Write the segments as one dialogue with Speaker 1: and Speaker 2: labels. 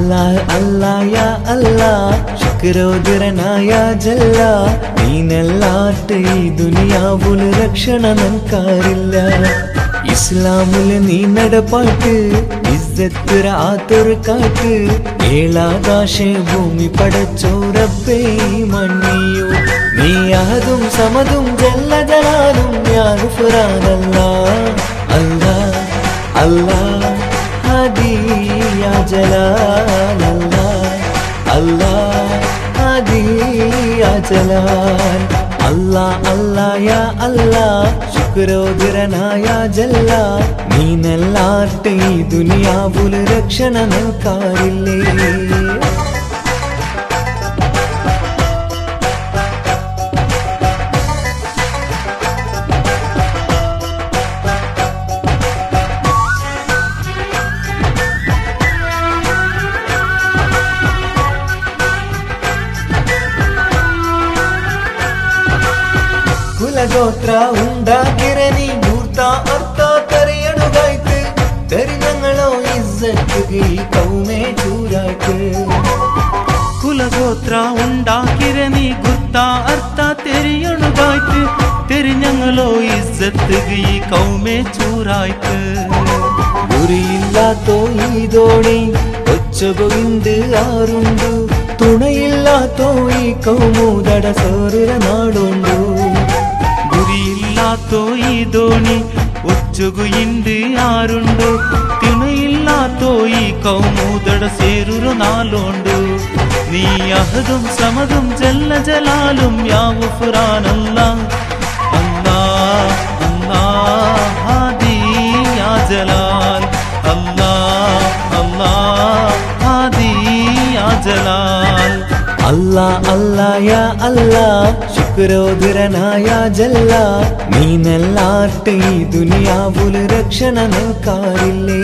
Speaker 1: അല്ലാഹ് അല്ലായ അല്ലാ ശുക്രോദരനായ ജല്ല നീനല്ലാട്ട് ഈ ദുനിയാവുല് രക്ഷണ നൻകാരില്ല ഇസ്ലാമില് നീ നടപ്പാട്ട് ഇസ്സത്തുര ആത്തൊരു കാട്ട് ഏളാകാശ ഭൂമി പടച്ചോറപ്പേ മണ്ണിയോ നീ അഹതും സമതും ജല്ല ജലാലും യാഗുഫുറാനല്ല അല്ലാ അല്ലാ ഹദി യാ ജലാൽ അല്ലാ അല്ലാ ഹദി യാ ജലാൽ അല്ലാ അല്ലാ യാ അല്ലാ ശുക്രോദരനായ ജല്ല നീനല്ലാട്ട് ഈ ദുനിയാവുല് രക്ഷണ നൽകാറില്ലേ ಕುಲಗೋತ್ರ ഉണ്ടാക്കിരനി മൂർത്ത അർത്ഥ തെറിയണുകായ്ക്ക് തെരിഞ്ഞങ്ങളോ ഇസ്സത്തുകി കൗമേ ചൂരായ്ക്ക്
Speaker 2: ಕುಲಗೋತ್ರ ഉണ്ടാക്കിരನಿ ಗುರ್ತ ಅರ್ಥ ತೆರಿಯಣುಗಾಯ್ತು ತೆರಿഞ്ഞങ്ങളോ ഇസ്സത്ത് ഈ കൗമേ ചൂറായ്ക്ക്
Speaker 1: ഗുരിയില്ലാത്തോ ഈ ദോണി ഒച്ചകൊയിണ്ട് ആറുണ്ടു തുണയില്ലാത്തോ ഈ കൗമൂതട സോറുര നാടുണ്ടു
Speaker 2: ഗുരിയില്ലാത്തോ ഈ ദോണി ഒച്ചുകു ಇಂದು ആരുണ്ടോ തിണയില്ലാത്തോ ഈ കൗമൂതട ಸೇರುರು നാലുണ്ട് നീ അഹദും സമതും ജല്ല ജലാലും യാവു ഫുറാനല്ല അല്ലാ അല്ലാ ഹാദി യാ ജലാൽ അല്ലാ അല്ലാ ഹാദി യാ ജലാൽ
Speaker 1: അല്ലാ അല്ലായ അല്ലാ ശുക്രോദരനായ ജല്ല നീനല്ലാട്ട് ഈ ദുനിയാവുല് രക്ഷണ നൽകാറില്ലേ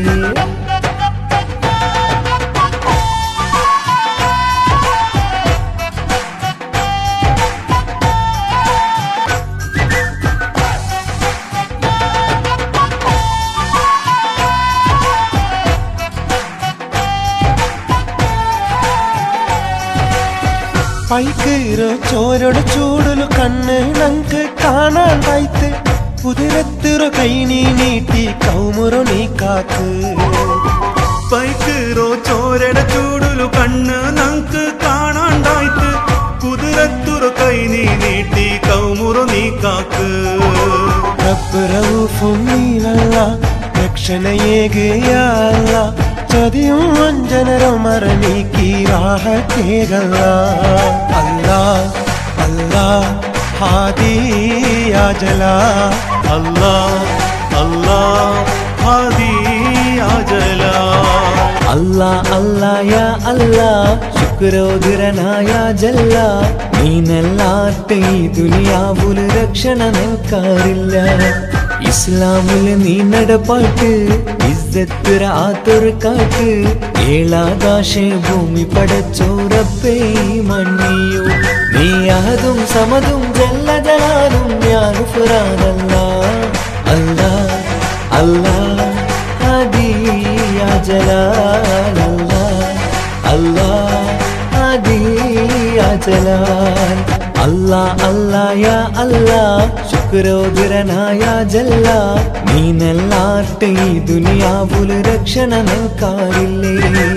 Speaker 3: പൈക്കീറോ ചോരോട് ചൂടലു കണ്ണ് നങ്ക് കാണാണ്ടാಯ್ತು കുതിരത്തിറു കൈ നീ നീട്ടി കൗമുറു നീ കാക്ക്
Speaker 2: പൈക്കീറോ ചോരട ചൂടുലു കണ്ണ് നങ്ക് കാണാണ്ടാಯ್ತು കുതിരത്തുറു കൈ നീ നീട്ടി കൗമുറു നീ കാക്ക്
Speaker 3: റബ്ബ് റഊഫും നീനല്ല രക്ഷണയേകയല്ല ചതിയും വഞ്ചനരും മറനീക്കി രാഹത്തേകല്ല അല്ലാ അല്ലാ ഹാദിയാ ജലാ
Speaker 2: അല്ലാ അല്ലാ ഹാദി അജലാ
Speaker 1: അല്ലാ അല്ലായ അല്ലാ ശുക്രോദരനായ ജല്ല നീനല്ലാട്ട് ഈ ദുനിയാവുല് രക്ഷണ നൽകാറില്ല ഇസ്ലാമില് നീ നടപ്പാട്ട് ഇസ്സത്തുര ആത്തൊരു കാട്ട് ഏളാകാശ ഭൂമി പടച്ചോറപ്പേ മണ്ണിയോ നീ അഹതും സമതും ജല്ല ജലാലും യാഗുഫുറാനല്ല അല്ലാ അല്ലാ ഹദി യാ ജലാൽ അല്ലാ അല്ലാ ഹദി യാ ജലാൽ അല്ലാ അല്ലാ യാ അല്ലാ ശുക്രോദരനായ ജല്ല നീനല്ലാട്ട് ഈ ദുനിയാവുല് രക്ഷണ നൽകാറില്ലേ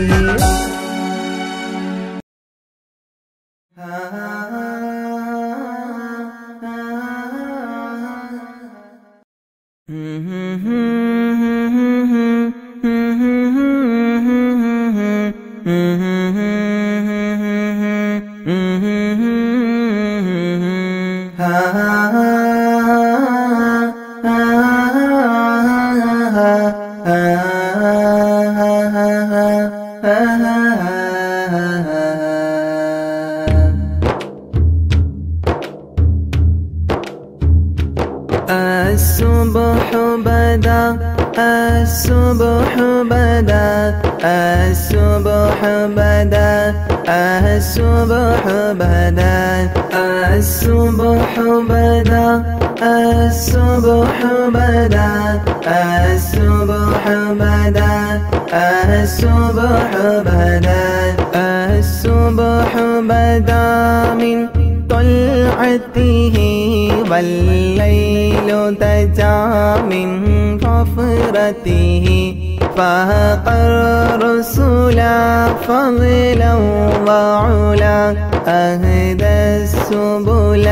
Speaker 4: الصبح بدا الصبح بدا الصبح بدا الصبح بدا الصبح بدا الصبح بدا الصبح بدا الصبح بدا الصبح بدا من طلعته والليل دجا من غفرته فاق الرسل فضلا وعلا أهدى السبل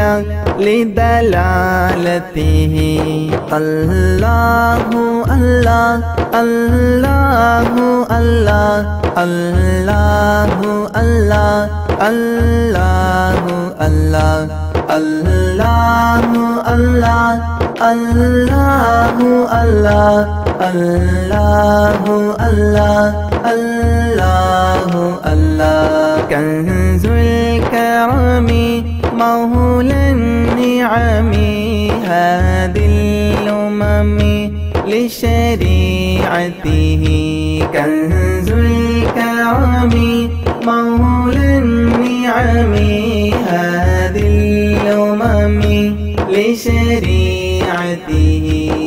Speaker 4: لدلالته الله الله الله الله الله الله الله الله الله الله الله الله الله الله الله الله كنز الكرم مولى النعم هادي الأمم لشريعته كنز الكرم مولى النعم هادي الأمم لشريعته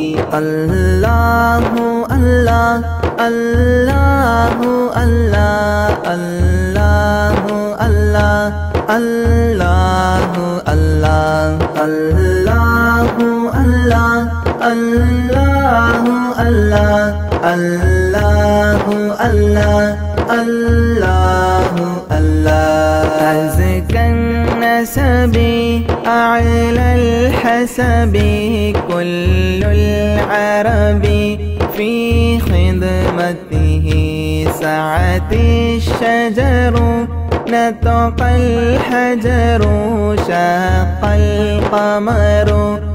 Speaker 4: الله الله الله الله الله الله الله الله الله الله الله الله الله الله الله الله أزكى النسب أعلى الحسب كل العرب في خدمته سعت الشجر نطق الحجر شاق القمر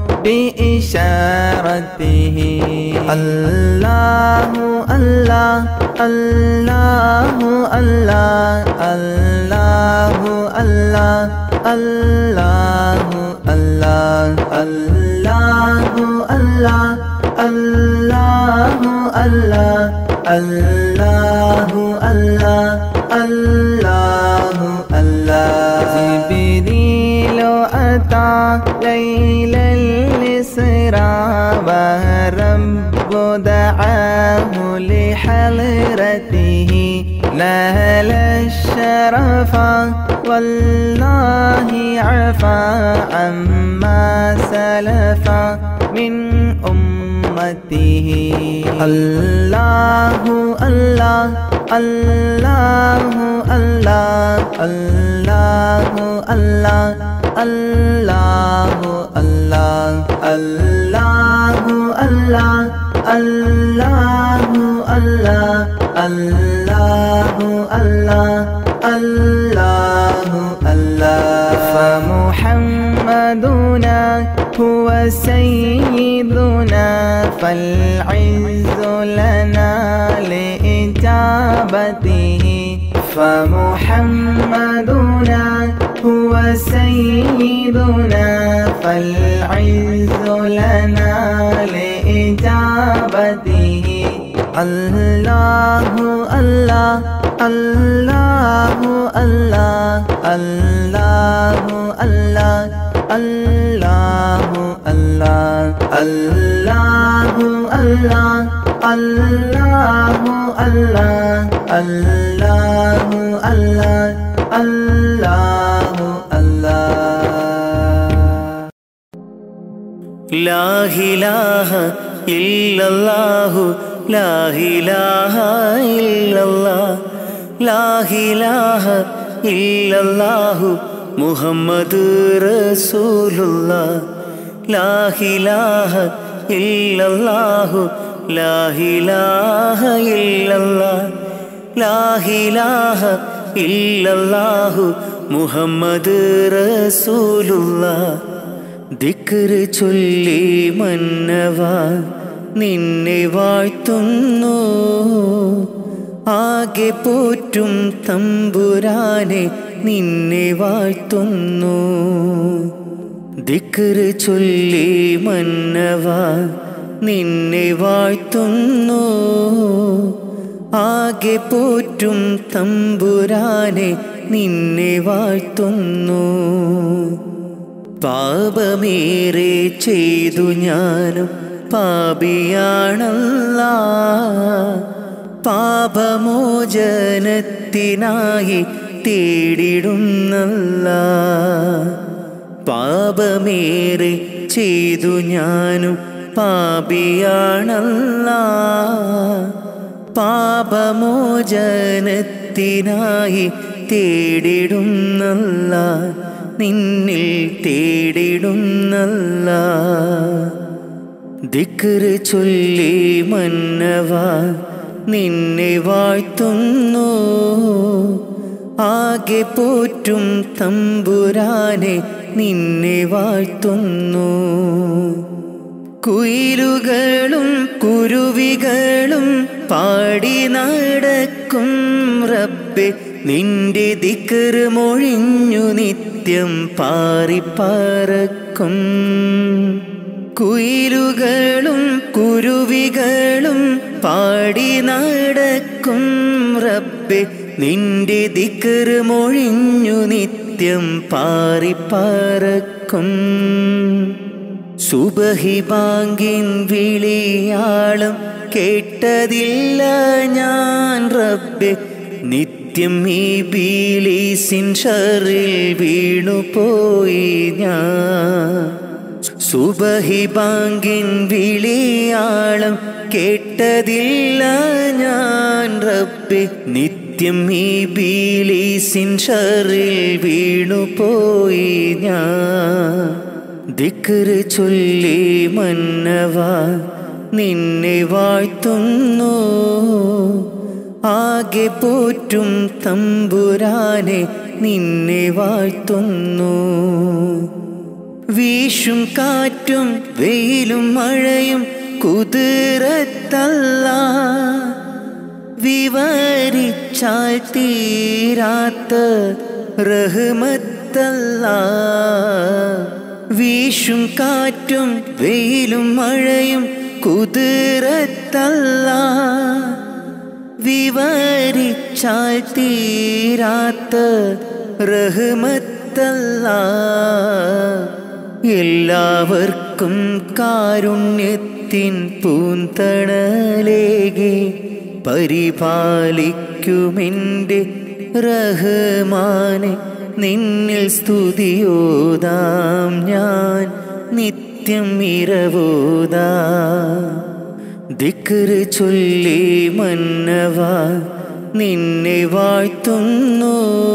Speaker 4: بإشارته الله الله الله الله الله الله الله الله الله الله الله الله الله الله الله الله جبريل أتى ليل الإسراء والرب دعاه لحضرته نال الشرف والله عفا عما سلف من أمته الله الله الله الله الله الله الله الله الله الله الله الله الله الله الله الله فمحمدنا هو سيدنا فالعز لنا لإجابته فمحمدنا هو سيدنا فالعز لنا لإجابته الله الله الله الله الله الله الله الله الله الله الله الله الله الله الله الله
Speaker 1: ലാഹിലാഹ ഇല്ലല്ലാഹു ലാഹിലാഹ ഇല്ലല്ലാഹ് ലാഹിലാഹ ഇല്ലല്ലാഹു മുഹമ്മദ് റസൂലുള്ളാഹ് ലാഹിലാഹ ഇല്ലല്ലാഹു ലാഹിലാഹ ഇല്ലല്ലാഹ് ലാഹിലാഹ ഇല്ലല്ലാഹു മുഹമ്മദ് റസൂലുള്ളാഹ് ദിക്റ് ചൊല്ലി മന്നവ നിന്നെ വാഴ്ത്തുന്നു ആകെ പോറ്റും തമ്പുരാനെ നിന്നെ വാഴ്ത്തുന്നു ദിക്റ് ചൊല്ലി മന്നവ നിന്നെ വാഴ്ത്തുന്നു ആകെ പോറ്റും തമ്പുരാനെ നിന്നെ വാഴ്ത്തുന്നു പാപമേറെ ചെയ്തു ഞാനും പാപിയാണല്ല പാപമോചനത്തിനായി തേടിടുന്നല്ല പാപമേറെ ചെയ്തു ഞാനും പാപിയാണല്ല പാപമോചനത്തിനായി തേടിടുന്നല്ല നിന്നിൽ തേടിടുന്നല്ല ദിക്കറ് ചൊല്ലി മന്നവ നിന്നെ വാഴ്ത്തുന്നു ആകെ പോറ്റും തമ്പുരാനെ നിന്നെ വാഴ്ത്തുന്നു കുയിലുകളും കുരുവികളും പാടി നടക്കും റബ്ബെ നിന്റെ ദിക്കറ് മൊഴിഞ്ഞു നിത്യം പാറിപ്പറക്കും കുയിലുകളും കുരുവികളും പാടി നടക്കും റബ്ബെ നിന്റെ ദിക്കറ് മൊഴിഞ്ഞു നിത്യം പാറിപ്പറക്കും സുബഹി ബാങ്കിൻ വിളിയാളം കേട്ടതില്ല ഞാൻ റബ്ബെ നിത്യം ഈ ബീലീസിൻ ഷറിൽ വീണുപോയി ഞാൻ സുബഹി ബാങ്കിൻ വിളിയാളം കേട്ടതില്ല ഞാൻ റബ്ബെ നിത്യം ഈ ബീലീസിൻ ഷറിൽ വീണുപോയി ഞാൻ ദിക്കറ് ചൊല്ലി മന്നവ നിന്നെ വാഴ്ത്തുന്നു ആകെ പോറ്റും തമ്പുരാനെ നിന്നെ വാഴ്ത്തുന്നു വീശും കാറ്റും വെയിലും മഴയും കുതിരത്തല്ല വിവരിച്ചാൽ തീരാത്ത റഹ്മത്തല്ല വീശും കാറ്റും വെയിലും മഴയും കുതിരത്തല്ല വിവരിച്ചാൽ തീരാത്ത റഹ്മത്തല്ല എല്ലാവർക്കും കാരുണ്യത്തിൻ പൂന്തണലേകെ പരിപാലിക്കുമെൻ്റെ റഹ്മാനെ നിന്നിൽ സ്തുതിയോതാം ഞാൻ നിത്യം ഇരവോതാ ദിക്കറ് ചൊല്ലി മന്നവ നിന്നെ വാഴ്ത്തുന്നു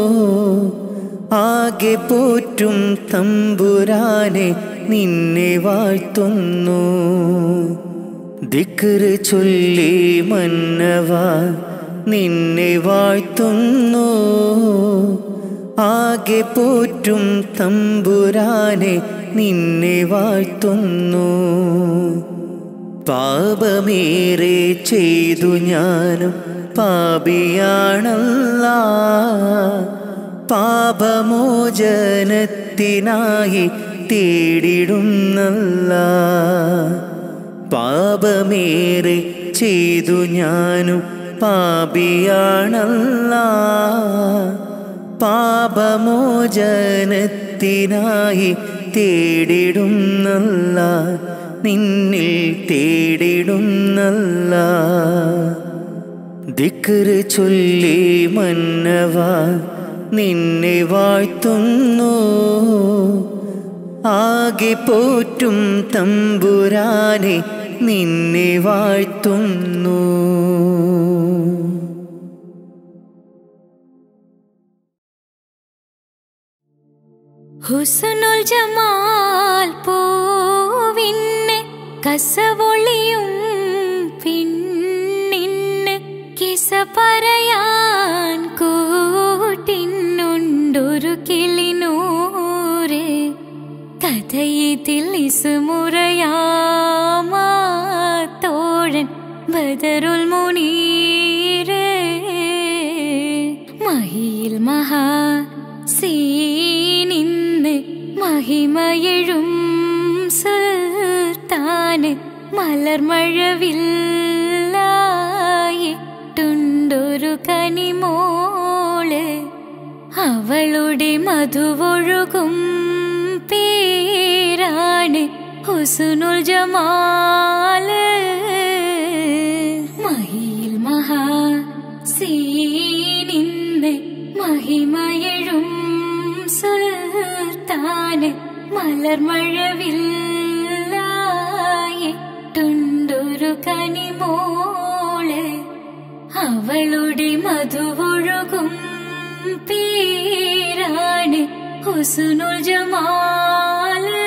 Speaker 1: ആകെ പോറ്റും തമ്പുരാനെ നിന്നെ വാഴ്ത്തുന്നു ദിക്കറ് ചൊല്ലി മന്നവ നിന്നെ വാഴ്ത്തുന്നു ആകെ പോറ്റും തമ്പുരാനെ നിന്നെ വാഴ്ത്തുന്നു പാപമേറെ ചെയ്തു ഞാനും പാപിയാണല്ല പാപമോചനത്തിനായി തേടിടുന്നല്ല പാപമേറെ ചെയ്തു ഞാനും പാപിയാണല്ല പാപമോചനത്തിനായി തേടിടുന്നല്ല നിന്നിൽ തേടിടുന്നല്ല ദിക്കറ് ചൊല്ലി മന്നവ നിന്നെ വാഴ്ത്തുന്നു ആകെ പോറ്റും തമ്പുരാനെ നിന്നെ വാഴ്ത്തുന്നു
Speaker 5: ഹുസനുൽ ജമാൽ പൂവിന്ന് കസവൊളിയും പിന്നിന്ന് കിസ പറയാൻ കൂട്ടിനുണ്ടൊരു കിളിനൂറ് കഥയിതിൽ ഇസുമുറയാമാ തോഴൻ ബദറുൽ മുനീറ് മഹിയിൽ മഹാ സീനിന്ന് മഹിമയഴും സുൽത്താന് മലർമഴവില്ലായിട്ടുണ്ടൊരു കനിമോള് അവളുടെ മധുവൊഴുകും പേരാണ് ഹുസ്നുൽ ജമാല് മഹിയിൽ മഹാ സീനിന്ന് മഹിമയഴും സുൽത്താന് മലർമഴവില്ലായിട്ടുണ്ടൊരു കനിമോള് അവളുടെ മധുവൊഴുകും പേരാണ് ഹുസ്നുൽ ജമാല്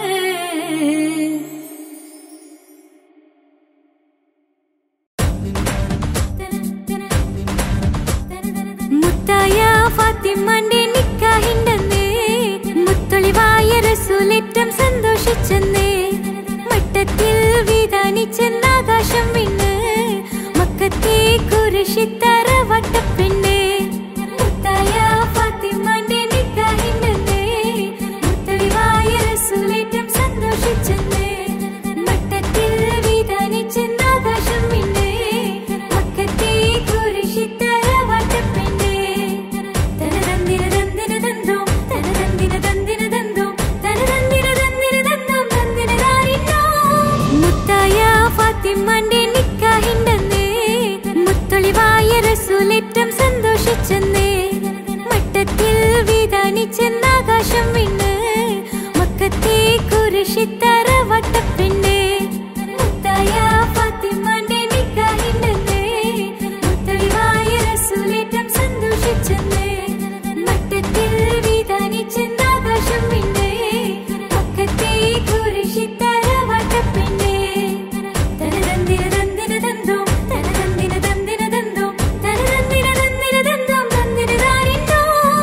Speaker 5: മുത്തായ ഫാത്തിമന്റെ നിക്കാഹിണ്ടെന്ന് മുത്തൊളിവായ റസൂലേറ്റം സന്തോഷിച്ചെന്ന് മട്ടത്തിൽ വിധാനിച്ചെന്ന് ആകാശം വിണ്ണ് മക്കത്തെ കുരിശിത്തറ വട്ടപ്പെണ്ണ് മുത്തായ ഫാത്തിമന്റെ നിക്കാഹിണ്ടെന്ന് മുത്തൊളിവായ റസൂലേറ്റം സന്തോഷിച്ചെന്ന് മട്ടത്തിൽ വിധാനിച്ചെന്ന് ആകാശം വിണ്ണ് മക്കത്തെ കുരിശിത്തറ വട്ടപ്പെണ്ണ് തനതന്തിര തന്തിര തന്തോം തനതന്തിര തന്തിര തന്തോം തനതന്തിര തന്തിര തന്തോം തന്തിര താരിന്നോ മുത്തായ ഫാത്തിമന്റെ നിക്കാഹിണ്ടെന്ന് മുത്തൊളിവായ റസൂലേറ്റം സന്തോഷിച്ചെന്ന് മട്ടത്തിൽ വിധാനിച്ചെന്ന് ആകാശം വിണ്ണ് മക്കത്തെ കുരിശിത്തറ വട്ടപ്പെണ്ണ് മുത്തായ ഫാത്തിമന്റെ നിക്കാഹിണ്ടെന്ന് മുത്തൊളിവായ റസൂലേറ്റം സന്തോഷിച്ചെന്ന് മട്ടത്തിൽ വിധാനിച്ചെന്ന് ആകാശം വിണ്ണ് മക്കത്തെ കുരിശിത്തറ വട്ടപ്പെണ്ണ് തനതന്തിര തന്തിര തന്തോം തനതന്തിര തന്തിര തന്തോം തനതന്തിര തന്തിര തന്തോം തന്തിര താരിന്നോ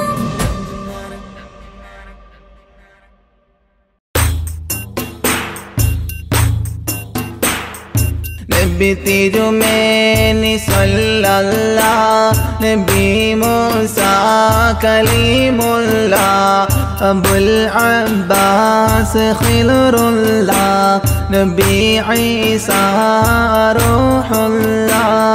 Speaker 4: നബി തിരുമേനി സല്ലല്ല നബി മൂസ കലീമുല്ല അബുൽ അബ്ബാസ് ഖിലറുല്ല നബി ഈസ റൂഹുല്ല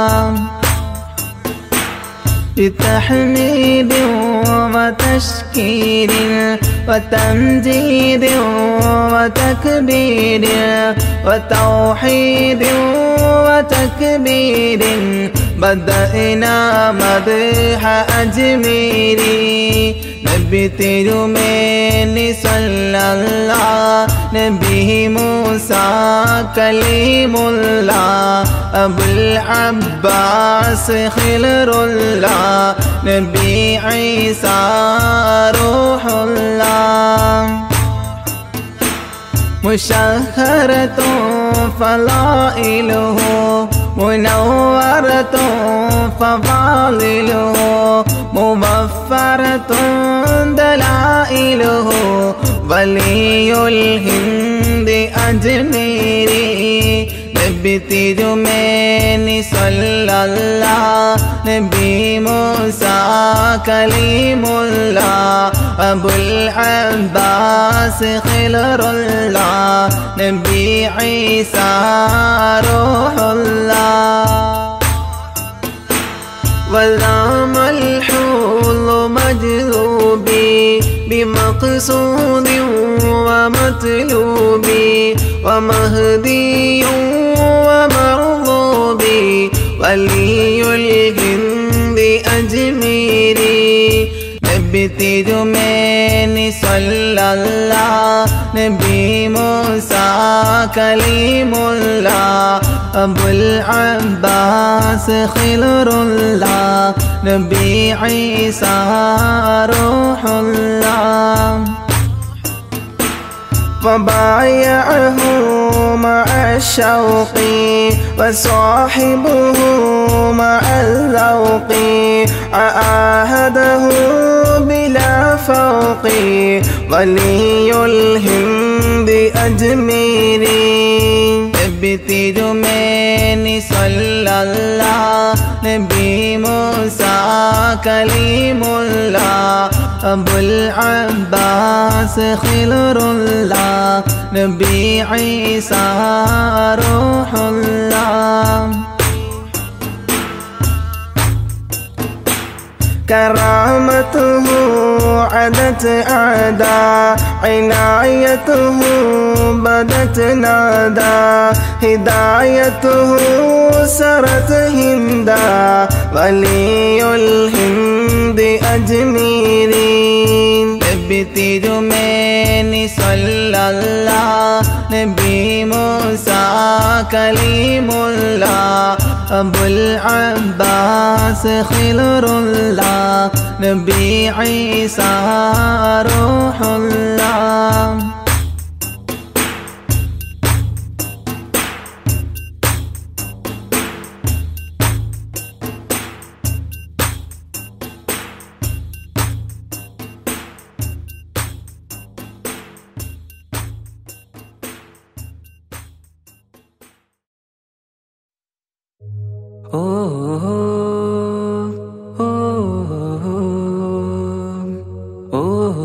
Speaker 4: بتحميد وتشكير وتمجيد وتكبير وتوحيد وتكبير بدأنا مدح أجميري നബി തിരുമേനി സല്ലല്ല നബി മൂസ കലീമുല്ല അബുൽ അബ്ബാസ് ഖിലറുല്ല നബി ഈസ റൂഹുല്ല مشهرة فضائله منورة فضالله مبفرة دلائله ولي الهند أجميري നബി തിരുമേനി സല്ലല്ല നബി മൂസ കലീമുല്ല അബുൽ അബ്ബാസ് ഖിലറുല്ല നബി ഈസ റൂഹുല്ല ولام الحوض مجذوبي بمقصود ومطلوبي ومهدي ومرغوبي ولي الهند أجميري നബി തിരുമേനി സല്ലല്ല നബി മൂസ കലീമുല്ല അബുൽ അബ്ബാസ് ഖിലറുല്ല നബി ഈസ റൂഹുല്ല وبايعه مع الشوق وصاحبه مع الذوق عاهده بلا فوق ولي الهند أجميري നബി തിരുമേനി സല്ലല്ല നബി മൂസ കലീമുല്ല അബുൽ അബ്ബാസ് ഖിലറുല്ല നബി ഈസ റൂഹുല്ല كرامته عدت أعداء عنايته بدت نادى هدايته سرت هندا ولي الهند أجميرين തിരുമേനി സല്ലല്ല നബി മൂസ കലീമുല്ല അബുൽ അബ്ബാസ് ഖിലറുല്ല നബി ഈസ റൂഹുല്ല
Speaker 1: ഓ ഓ ഓ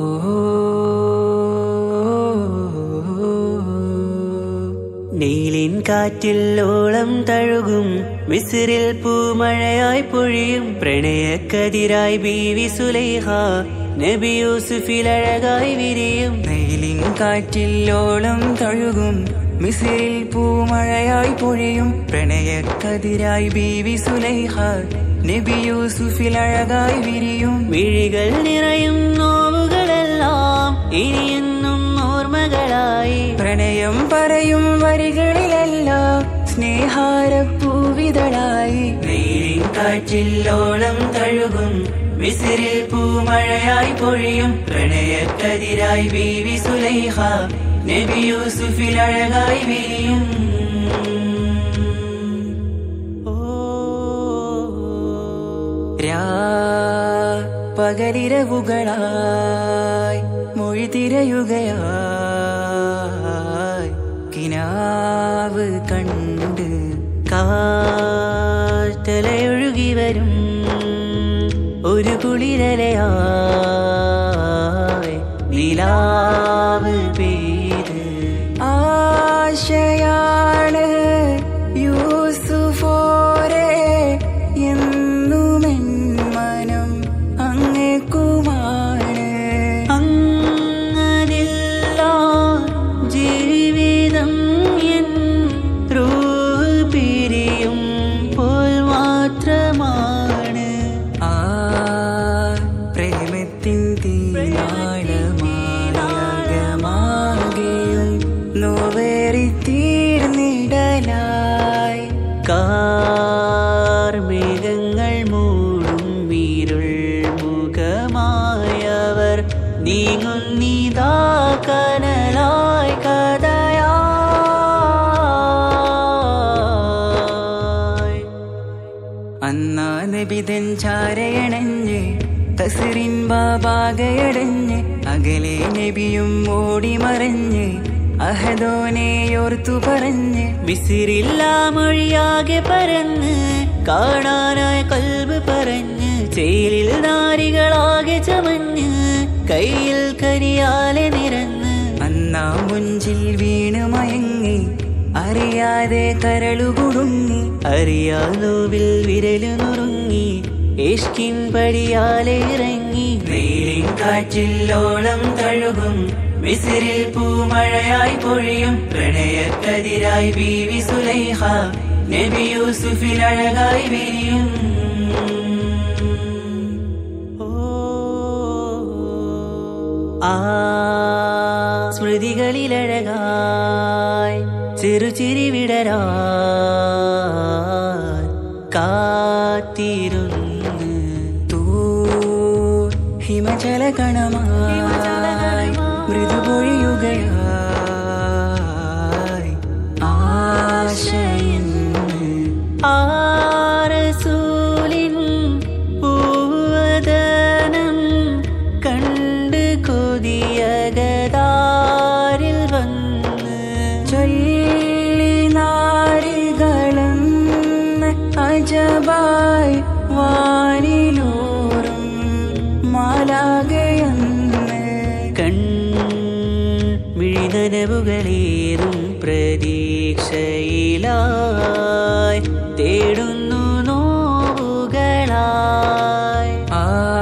Speaker 1: നീലിൻ കാറ്റിൽ ഓളം തഴുകും മിസിറിൽ പൂമഴയായി പൊഴിയും പ്രണയക്കതിരായി ബീവി സുലൈഹ നബി യൂസുഫിൽ അഴകായി വിരിയും നീലിൻ കാറ്റിൽ ഓളം തഴുകും മിസിറിൽ പൂമഴയായി പൊഴിയും പ്രണയക്കതിരായി ബീവി സുലൈഹ നബി യൂസുഫിൽ അഴകായി വിരിയും മിഴികൾ നിറയും നോവുകളെല്ലാം ഇനിയെന്നും ഓർമ്മകളായി പ്രണയം പറയും വരികളിലെല്ലാം സ്നേഹാരപ്പൂവിതളായി നീരിൻ കാറ്റില്ലോളം തഴുകും വിസിരിൽ പൂമഴയായി പൊഴിയും പ്രണയക്കതിരായി ബീവി സുലൈഹ നബി യൂസുഫിൽ അഴകായി വിരിയും രാ പകലിരവുകളായി മൊഴി തിരയുകയായി കിനാവ് കണ്ട് കാറ്റലയൊഴുകി വരും ഒരു കുളിരലയായി നിലാവ് പെയ്ത് ആശയാണ് യൂസുഫോരെ എന്നുമെൻ മനം അങ്ങേക്കുമാണ് അങ്ങനില്ല ജീവിതം എൻ റൂഹ് പിരിയും പോൽ മാത്രമാണ് ആ പ്രേമത്തിൻ തീനാളമാകമാകെയും നോവേറി തീർന്നിടലായി കാർമേഘങ്ങൾ മൂടും വീരുൾ മുഖമായവർ നീങ്ങുന്നിതാ കനലായി കഥയായി അന്നാ നബിതൻ ചാരയണഞ്ഞ് കസറിൻ ബാബാകയടഞ്ഞ് അകലെ നബിയും ഓടി മറഞ്ഞ് അഹദോനെയോർത്തു പറഞ്ഞ് വിസിറില്ല മൊഴിയാകെ പരന്ന് കാണാനായ കൽബ് പറഞ്ഞ് ചേലിൽ നാരികളാകെ ചമഞ്ഞ് കയ്യിൽ കരിയാലെ നിരന്ന് അന്നാ മുഞ്ചിൽ വീണ് മയങ്ങി അറിയാതെ കരളുകുടുങ്ങി അറിയാലോവിൽ വിരലു നുറുങ്ങി ഇഷ്കിൻ പടിയാലെ ഇറങ്ങി വെയിലിൻ കാറ്റില്ലോളം തഴുകും വിസിരിൽ പൂമഴയായി പൊഴിയും പ്രണയക്കതിരായി ബീവി സുലൈഹ നബി യൂസുഫിൽ അഴകായി വിരിയും ആ സ്മൃതികളിലഴകായി ചെറുചിരി വിടരാ കാത്തിരുന്ന് തൂ ഹിമചല കണമായി മൃദുപൊഴിയുകയായി ആശയിൻ ആരസൂലിൻ പൂവദനം കണ്ട് കൊതിയകതാരിൽ വന്ന് ചൊല്ലി നാരികളെന്ന് അജബായി വാനിലൂറും മാലാകയെന്ന് കൺ മിഴിനനവുകളേറും പ്രതീക്ഷയിലായി തേടുന്നു നോവുകളായി ആ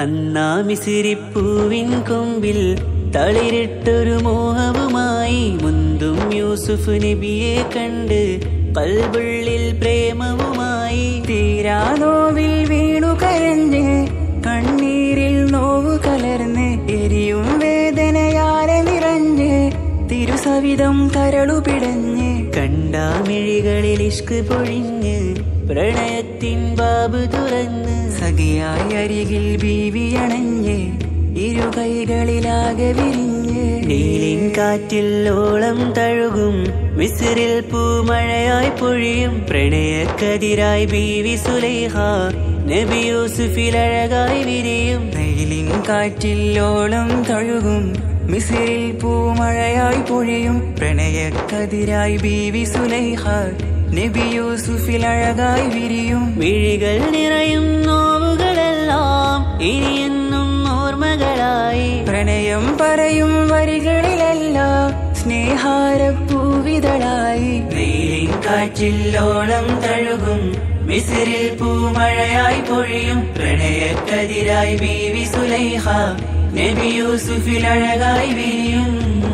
Speaker 1: അന്നാ മിസിരിപ്പൂവിൻ കൊമ്പിൽ തളിരിട്ടൊരു മോഹവുമായി മുന്തും യൂസുഫ് നബിയെ കണ്ട് കൽബുള്ളിൽ പ്രേമവുമായി തീരാനോവിൽ വീണു കരഞ്ഞ് കണ്ണീരിൽ നോവ് കലർന്ന് എരിയും വേദനയാലെ നിറഞ്ഞ് തിരുസവിധം കരളു പിടഞ്ഞ് കണ്ടാമിഴികളിൽ ഇഷ്ക് പൊഴിഞ്ഞ് പ്രണയത്തിൻ ബാബ് തുറന്ന് സഖിയായി അരികിൽ ബീവി അണഞ്ഞ് ഇരു കൈകളിലാകെ വിരിഞ്ഞ് നീലിൻ കാറ്റിൽ ഓളം തഴുകും മിസിറിൽ പൂമഴയായി പൊഴിയും പ്രണയക്കതിരായി ബീവി സുലൈഹ നബി യൂസുഫിൽ അഴകായി വിരിയും നീലിൻ കാറ്റിൽ ഓളം തഴുകും മിസിറിൽ പൂമഴയായി പൊഴിയും പ്രണയക്കതിരായി ബീവി സുലൈഹ നബി യൂസുഫിൽ അഴകായി വിരിയും വിഴികൾ നിറയും നോവുകളെല്ലാം ഇനിയെന്നും ഓർമ്മകളായി പ്രണയം പറയും വരികളിലെല്ലാം സ്നേഹാരപ്പൂവിതളായി നീലിൻ കാറ്റില്ലോളം തഴുകും മിസിറിൽ പൂമഴയായി പൊഴിയും പ്രണയക്കതിരായി ബീവി സുലൈഹ നബി യൂസുഫിൽ അഴകായി വിരിയും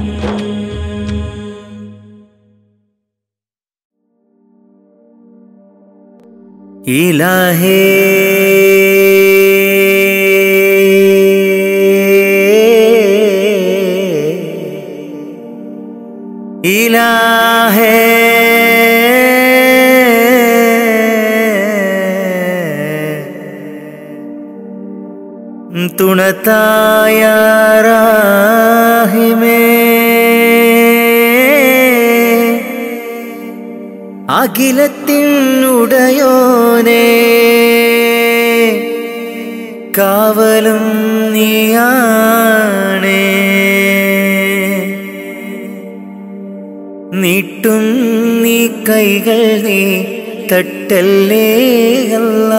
Speaker 6: ഇലാഹേ ഇലാഹേ തുണത്തായ റാഹിമേ അഖിലത്തിനുടയോനേ കാവലും നീയാണേ നീട്ടും നീ കൈകൾ നീ തട്ടല്ലേ അല്ല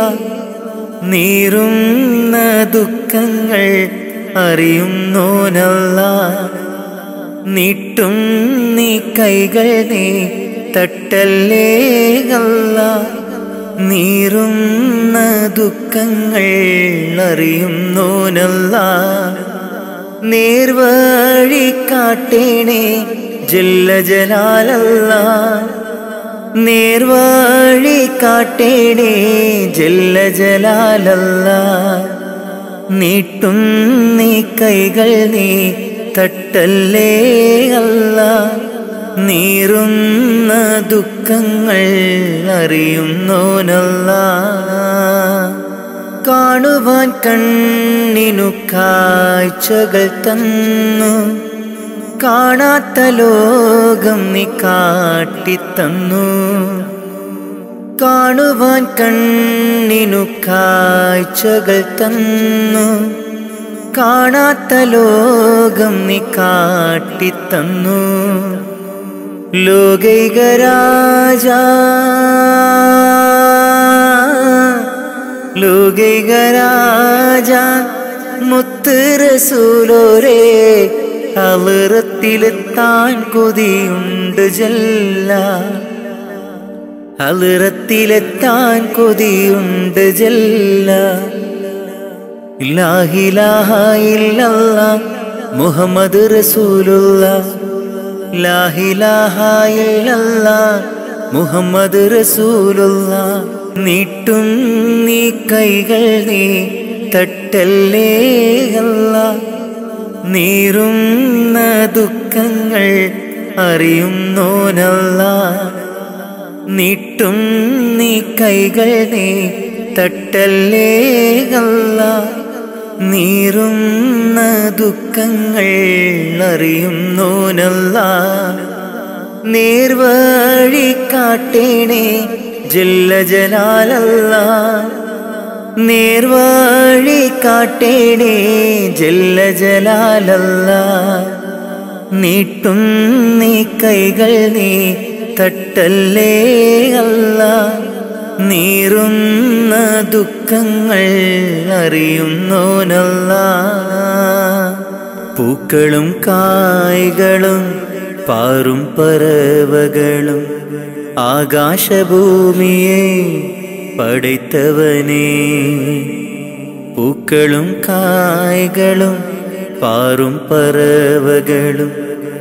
Speaker 6: നീറുന്ന ദുഃഖങ്ങൾ അറിയുന്നോനല്ല നീട്ടും നീ കൈകൾ നീ തട്ടല്ലേ അല്ല നീറുന്ന ദുഃഖങ്ങൾ അറിയുന്നോനല്ല നേർവഴി കാട്ടേണേ ജല്ല ജലാലല്ല നേർവഴി കാട്ടേണേ ജല്ല ജലാലല്ല നീട്ടും നീ കൈകൾ നീ തട്ടല്ലേ അല്ല നീറുന്ന ദുഃഖങ്ങൾ അറിയുന്നോനല്ല കാണുവാൻ കണ്ണിനു കാഴ്ചകൾ തന്നു കാണാത്ത ലോകം നീ കാട്ടിത്തന്നു കാണുവാൻ കണ്ണിനു കാഴ്ചകൾ തന്നു കാണാത്ത ലോകം നീ കാട്ടിത്തന്നു ലോകൈക രാജ ലോകൈക രാജ മുത്ത് റസൂലോരേ അളിറത്തിലെത്താൻ കൊതിയുണ്ട് ജല്ല അളിറത്തിലെത്താൻ കൊതിയുണ്ട് ജല്ല ഇല്ലാഹിലാഹ ഇല്ലല്ല മുഹമ്മദ് റസൂലുള്ള ലാഹിലാഹ ഇല്ലല്ല മുഹമ്മദ് റസൂലുള്ള നീട്ടും നീ കൈകൾ നീ തട്ടല്ലേ അല്ല നീറുന്ന ദുഃഖങ്ങൾ അറിയുന്നോനല്ല നീട്ടും നീ കൈകൾ നീ തട്ടല്ലേ അല്ല നീറുന്ന ദുഃഖങ്ങൾ അറിയുന്നോനല്ല നേർവഴി കാട്ടേണേ ജല്ല ജലാലല്ല നേർവഴി കാട്ടേണേ ജല്ല ജലാലല്ല നീട്ടും നീ കൈകൾ നീ തട്ടല്ലേ അല്ല നീറുന്ന ദുഃഖങ്ങൾ അറിയുന്നോനല്ല പൂക്കളും കായ്കളും പാറും പറവകളും ആകാശഭൂമിയെ പടൈത്തവനേ പൂക്കളും കായ്കളും പാറും പറവകളും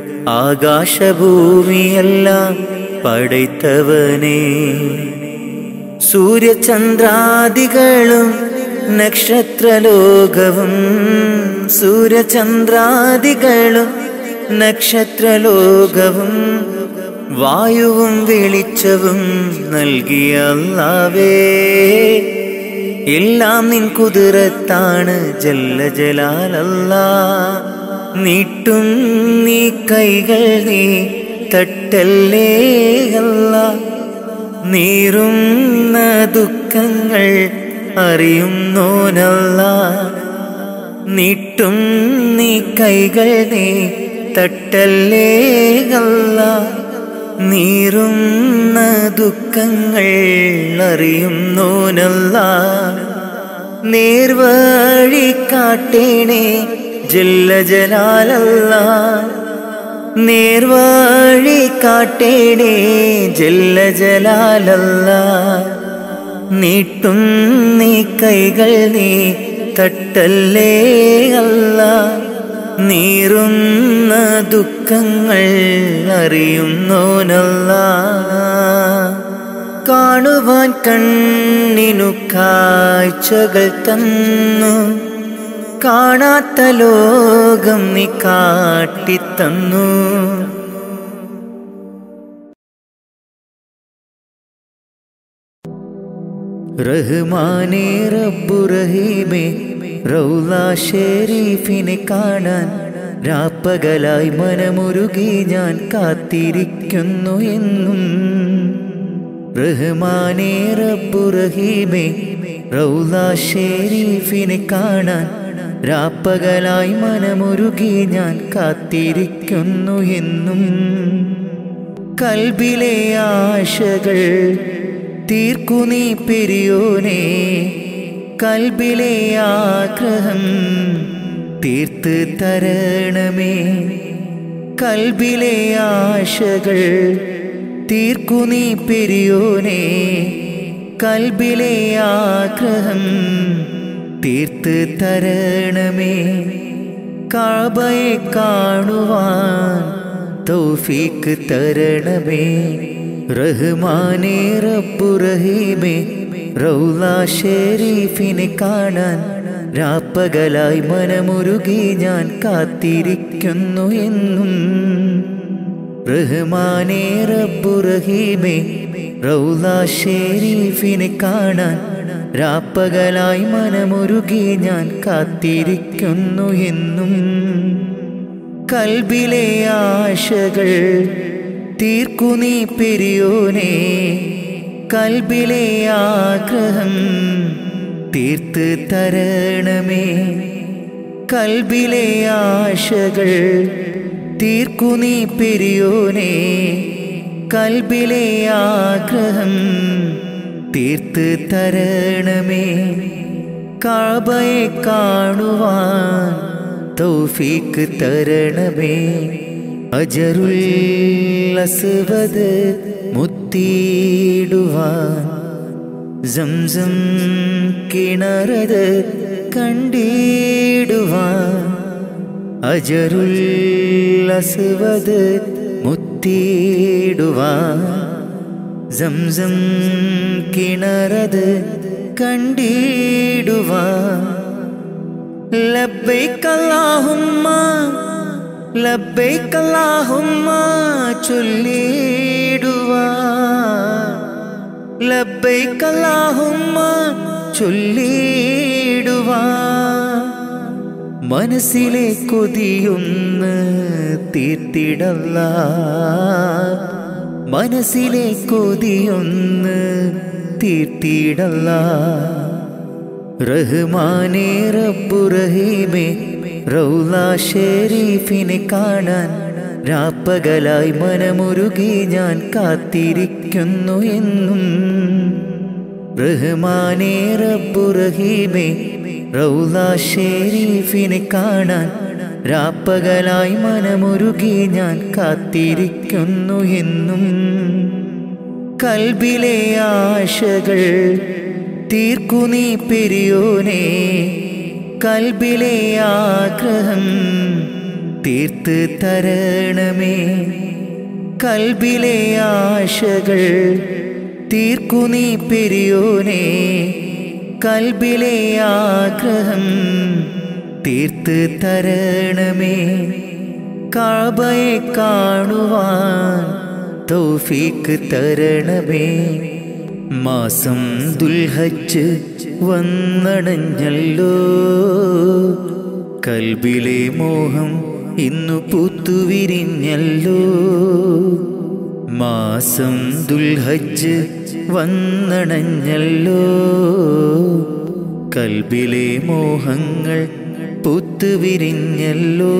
Speaker 6: ആകാശഭൂമിയെല്ലാം പടൈത്തവനേ സൂര്യചന്ദ്രാദികളും നക്ഷത്രലോകവും സൂര്യചന്ദ്രാദികളും നക്ഷത്രലോകവും വായുവും വെളിച്ചവും നൽകിയ അല്ലാവേ എല്ലാം നിൻ കുതിരത്താണ് ജല്ല ജലാലല്ല നീട്ടും നീ കൈകൾ നീ തട്ടല്ലേ അല്ല നീറുന്ന ദുഃഖങ്ങൾ അറിയുന്നോനല്ല നീട്ടും നീ കൈകൾ നീ തട്ടല്ലേ അല്ല നീറുന്ന ദുഃഖങ്ങൾ അറിയുന്നോനല്ല നേർവഴി കാട്ടേണേ ജല്ല ജലാലല്ല നേർവഴി കാട്ടേണേ ജല്ല ജലാലല്ല നീട്ടും നീ കൈകൾ നീ തട്ടല്ലേ അല്ല നീറുന്ന ദുഃഖങ്ങൾ അറിയുന്നോനല്ല കാണുവാൻ കണ്ണിനു കാഴ്ചകൾ തന്നു കാണാത്ത ലോകം നീ കാട്ടിത്തന്നു റഹ്മാനേ റബ്ബു റഹീമേ റൗല ഷെരീഫിനെ കാണാൻ രാപ്പകലായി മനമുരുകി ഞാൻ കാത്തിരിക്കുന്നു എന്നും റഹ്മാനേ റബ്ബു റഹീമേ റൗല ഷെരീഫിനെ കാണാൻ രാപ്പകലായി മനമുരുകി ഞാൻ കാത്തിരിക്കുന്നു എന്നും കൽബിലെ ആശകൾ തീർക്കു നീ പെരിയോനെ കൽബിലെ ആഗ്രഹം തീർത്ത് തരണമേ കൽബിലെ ആശകൾ തീർക്കു നീ പെരിയോനെ കൽബിലെ ആഗ്രഹം തീർത്ത് തരണമേ കാബയെ കാണുവാൻ തൗഫീക്ക് തരണമേ റഹ്മാനേ റബ്ബു റഹീമേ റൗല ഷെരീഫിനെ കാണാൻ രാപ്പകലായി മനമുരുകി ഞാൻ കാത്തിരിക്കുന്നു എന്നും റഹ്മാനേ റബ്ബു റഹീമേ റൗല ഷെരീഫിനെ കാണാൻ രാപ്പകലായി മനമുരുകി ഞാൻ കാത്തിരിക്കുന്നു എന്നും കൽബിലെ ആശകൾ തീർക്കു നീ പെരിയോനെ കൽബിലെ ആഗ്രഹം തീർത്ത് തരണമേ കൽബിലെ ആശകൾ തീർക്കു നീ പെരിയോനെ കൽബിലെ ആഗ്രഹം തീർത്ത് തരണമേ കാബയെ കാണുവാൻ തൗഫീക്ക് തരണമേ അജറുൽ അസ്വദ് മുത്തിയിടുവാൻ സംസം കിണറത് കണ്ടിടുവാൻ അജറുൽ അസ്വദ് മുത്തിയിടുവാൻ സംസം കിണറത് കണ്ടിടുവാൻ ലബ്ബൈക അല്ലാഹുമ്മ ലബ്ബൈക അല്ലാഹുമ്മ ചൊല്ലിടുവാ ലബ്ബൈക അല്ലാഹുമ്മ ചൊല്ലിടുവാ മനസ്സിലെ കൊതിയൊന്ന് തീർത്തിടല്ല മനസ്സിലെ കൊതിയൊന്ന് തീർത്തിടല്ല റഹ്മാനേ റബ്ബു റഹീമേ റൗല ഷെരീഫിനെ കാണാൻ രാപ്പകലായി മനമുരുകി ഞാൻ കാത്തിരിക്കുന്നു എന്നും റഹ്മാനേ റബ്ബു റഹീമേ റൗല ഷെരീഫിനെ കാണാൻ രാപ്പകലായി മനമുരുകി ഞാൻ കാത്തിരിക്കുന്നു എന്നും കൽബിലെ ആശകൾ തീർക്കു നീ പെരിയോനെ കൽബിലെ ആഗ്രഹം തീർത്ത് തരണമേ കൽബിലെ ആശകൾ തീർക്കു നീ പെരിയോനെ കൽബിലെ ആഗ്രഹം തീർത്ത് തരണമേ കാബയെ കാണുവാൻ തൗഫീക്ക് തരണമേ മാസം ദുൽഹജ്ജ് വന്നടഞ്ഞല്ലോ കൽബിലെ മോഹം ഇന്നു പൂത്തുവിരിഞ്ഞല്ലോ മാസം ദുൽഹജ്ജ് വന്നണഞ്ഞല്ലോ കൽബിലെ മോഹങ്ങൾ പൂത്തുവിരിഞ്ഞല്ലോ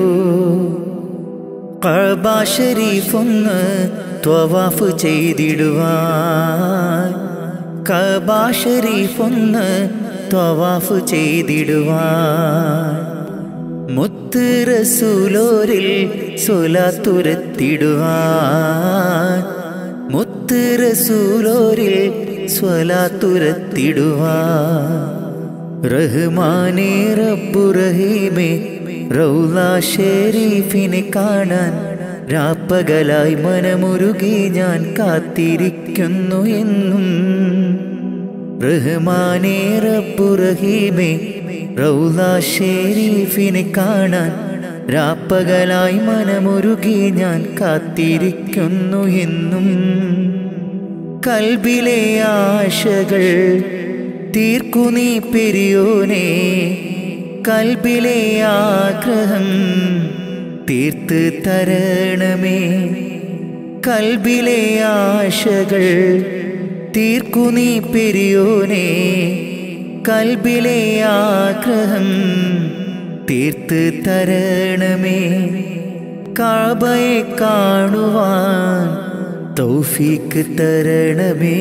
Speaker 6: കഅബ ഷരീഫൊന്ന് ത്വവാഫ് ചെയ്തിടുവാൻ കഅബ ഷരീഫൊന്ന് ത്വവാഫ് ചെയ്തിടുവാൻ മുത്ത് റസൂലോരിൽ സ്വലാത്തുരത്തിടുവാൻ മുത്ത് റസൂലോരിൽ സ്വലാത്തുരത്തിടുവാൻ റഹ്മാനേ റബ്ബു റഹീമേ റൗല ഷെരീഫിനെ കാണാൻ രാപ്പകലായി മനമുരുകി ഞാൻ കാത്തിരിക്കുന്നു എന്നും റഹ്മാനേ റബ്ബു റഹീമേ റൗല ഷെരീഫിനെ കാണാൻ രാപ്പകലായി മനമുരുകി ഞാൻ കാത്തിരിക്കുന്നു എന്നും കൽബിലെ ആശകൾ തീർക്കു നീ പെരിയോനെ കൽബിലെ ആഗ്രഹം തീർത്ത് തരണമേ കൽബിലെ ആശകൾ തീർക്കു നീ പെരിയോനെ കൽബിലെ ആഗ്രഹം തീർത്ത് തരണമേ കാബയെ കാണുവാൻ തൗഫീക്ക് തരണമേ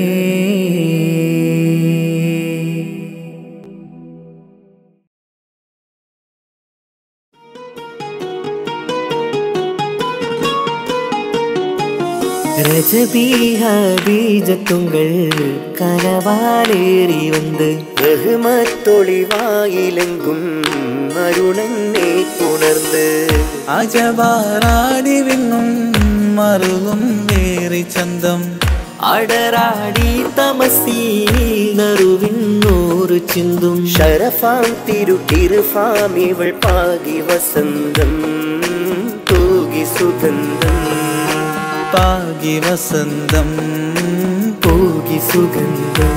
Speaker 7: രജബീഹ ബീജത്തുങ്കൾ കനവാലേറി വന്ന്
Speaker 6: ബഹുമത്തൊളിവായിലെങ്കും അരുണനെ ഉണർന്ന്
Speaker 4: അജവാറാടി വിണ്ണും മറുകും വേറി ചന്തം
Speaker 7: അടരാടി തമസീൽ നറുവിന്നൂറ് ചിന്തും
Speaker 6: ശരഫാം തിരുട്ടിരുഫാം ഇവൾ പാകി വസന്തം തൂകി സുഗന്ധം
Speaker 4: പാകി വസന്തം
Speaker 6: പൂകി സുഗന്ധം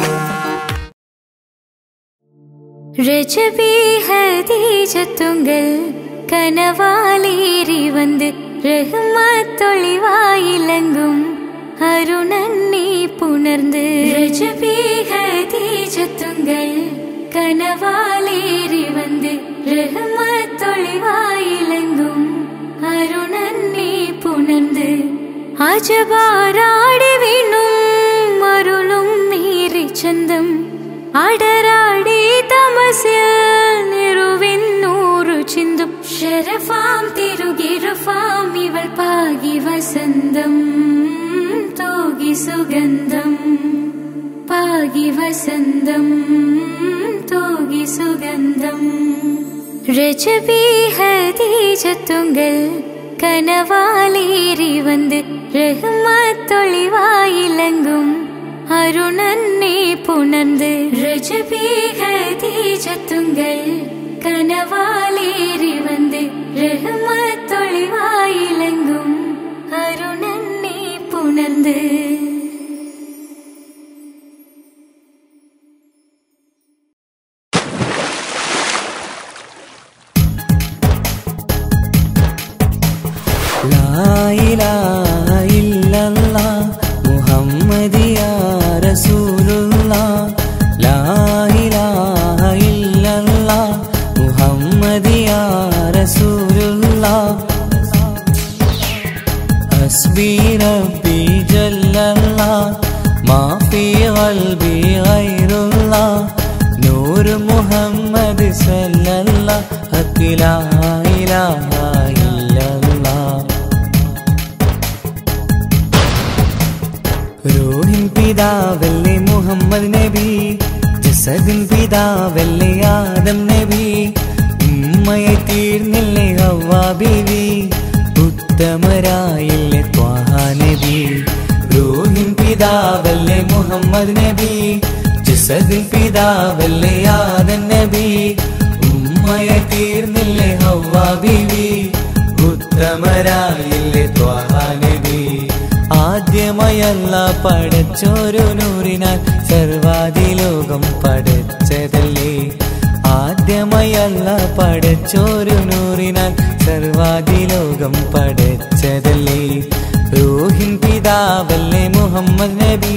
Speaker 5: രജബി ഹദീജത്തുങ്കൾ കനവാലേറി வந்து ரஹ்மத்தொளிவாயிலங்கும் அருணன்னி புணர்ந்து ரஜபி ஹதீஜத்துங்கள் கனவாலேறி வந்து ரஹ்மத்தொளிவாயிலங்கும் அருணன்னி புணர்ந்து അജബാരാടി വീണും മരുളും നീറി ചന്തം അടരാടി തമസിൽ നിറുവിന്നൂറു ചിന്തും ശരഫാം തിരുകിരുഫാം ഇവൾ പാകി വസന്തം തൂകി സുഗന്ധം പാകി വസന്തം തൂകി സുഗന്ധം രജബി ഹദീജത്തുങ്കൾ കനവാലേറി வந்து ரஹ்மத்தொளிவாயிலங்கும் அருணன்னே புணர்ந்து ரஜபி ஹதீஜத்துங்கள் கனவாலேறி வந்து ரஹ்மத்தொளிவாயிலங்கும் அருணன்னே புணர்ந்து
Speaker 4: لا إله إلا الله محمد يا رسول الله لا إله إلا الله محمد يا رسول الله حسبي ربي جل الله ما في قلبي غير الله نور محمد صلى الله حق لا إله إلا الله റോഹിൻ പിതാവല്ലേ മുഹമ്മദ് നബി ജസദിൻ പിതാവല്ലേ ആദം നബി ഉമ്മയെ തീർന്നില്ലേ ഹവ്വ ബീവി ഉത്തമരായില്ലേ ത്വാഹ നബി റൂഹിൻ പിതാവല്ലേ മുഹമ്മദ് നബി ജസദിൻ പിതാവല്ലേ ആദം നബി ഉമ്മയെ തീർന്നില്ലേ ഹവ്വ ബീവി ഉത്തമരായില്ലേ ത്വാഹ നബി ആദ്യമയല്ല പടച്ചോരു നൂറിനാൽ സർവാദിലോകം പടച്ചതല്ലേ ആദ്യമയല്ല പടച്ചോരു നൂറിനാൽ സർവാദിലോകം പടച്ചതല്ലേ റൂഹിൻ പിതാവല്ലേ മുഹമ്മദ് നബി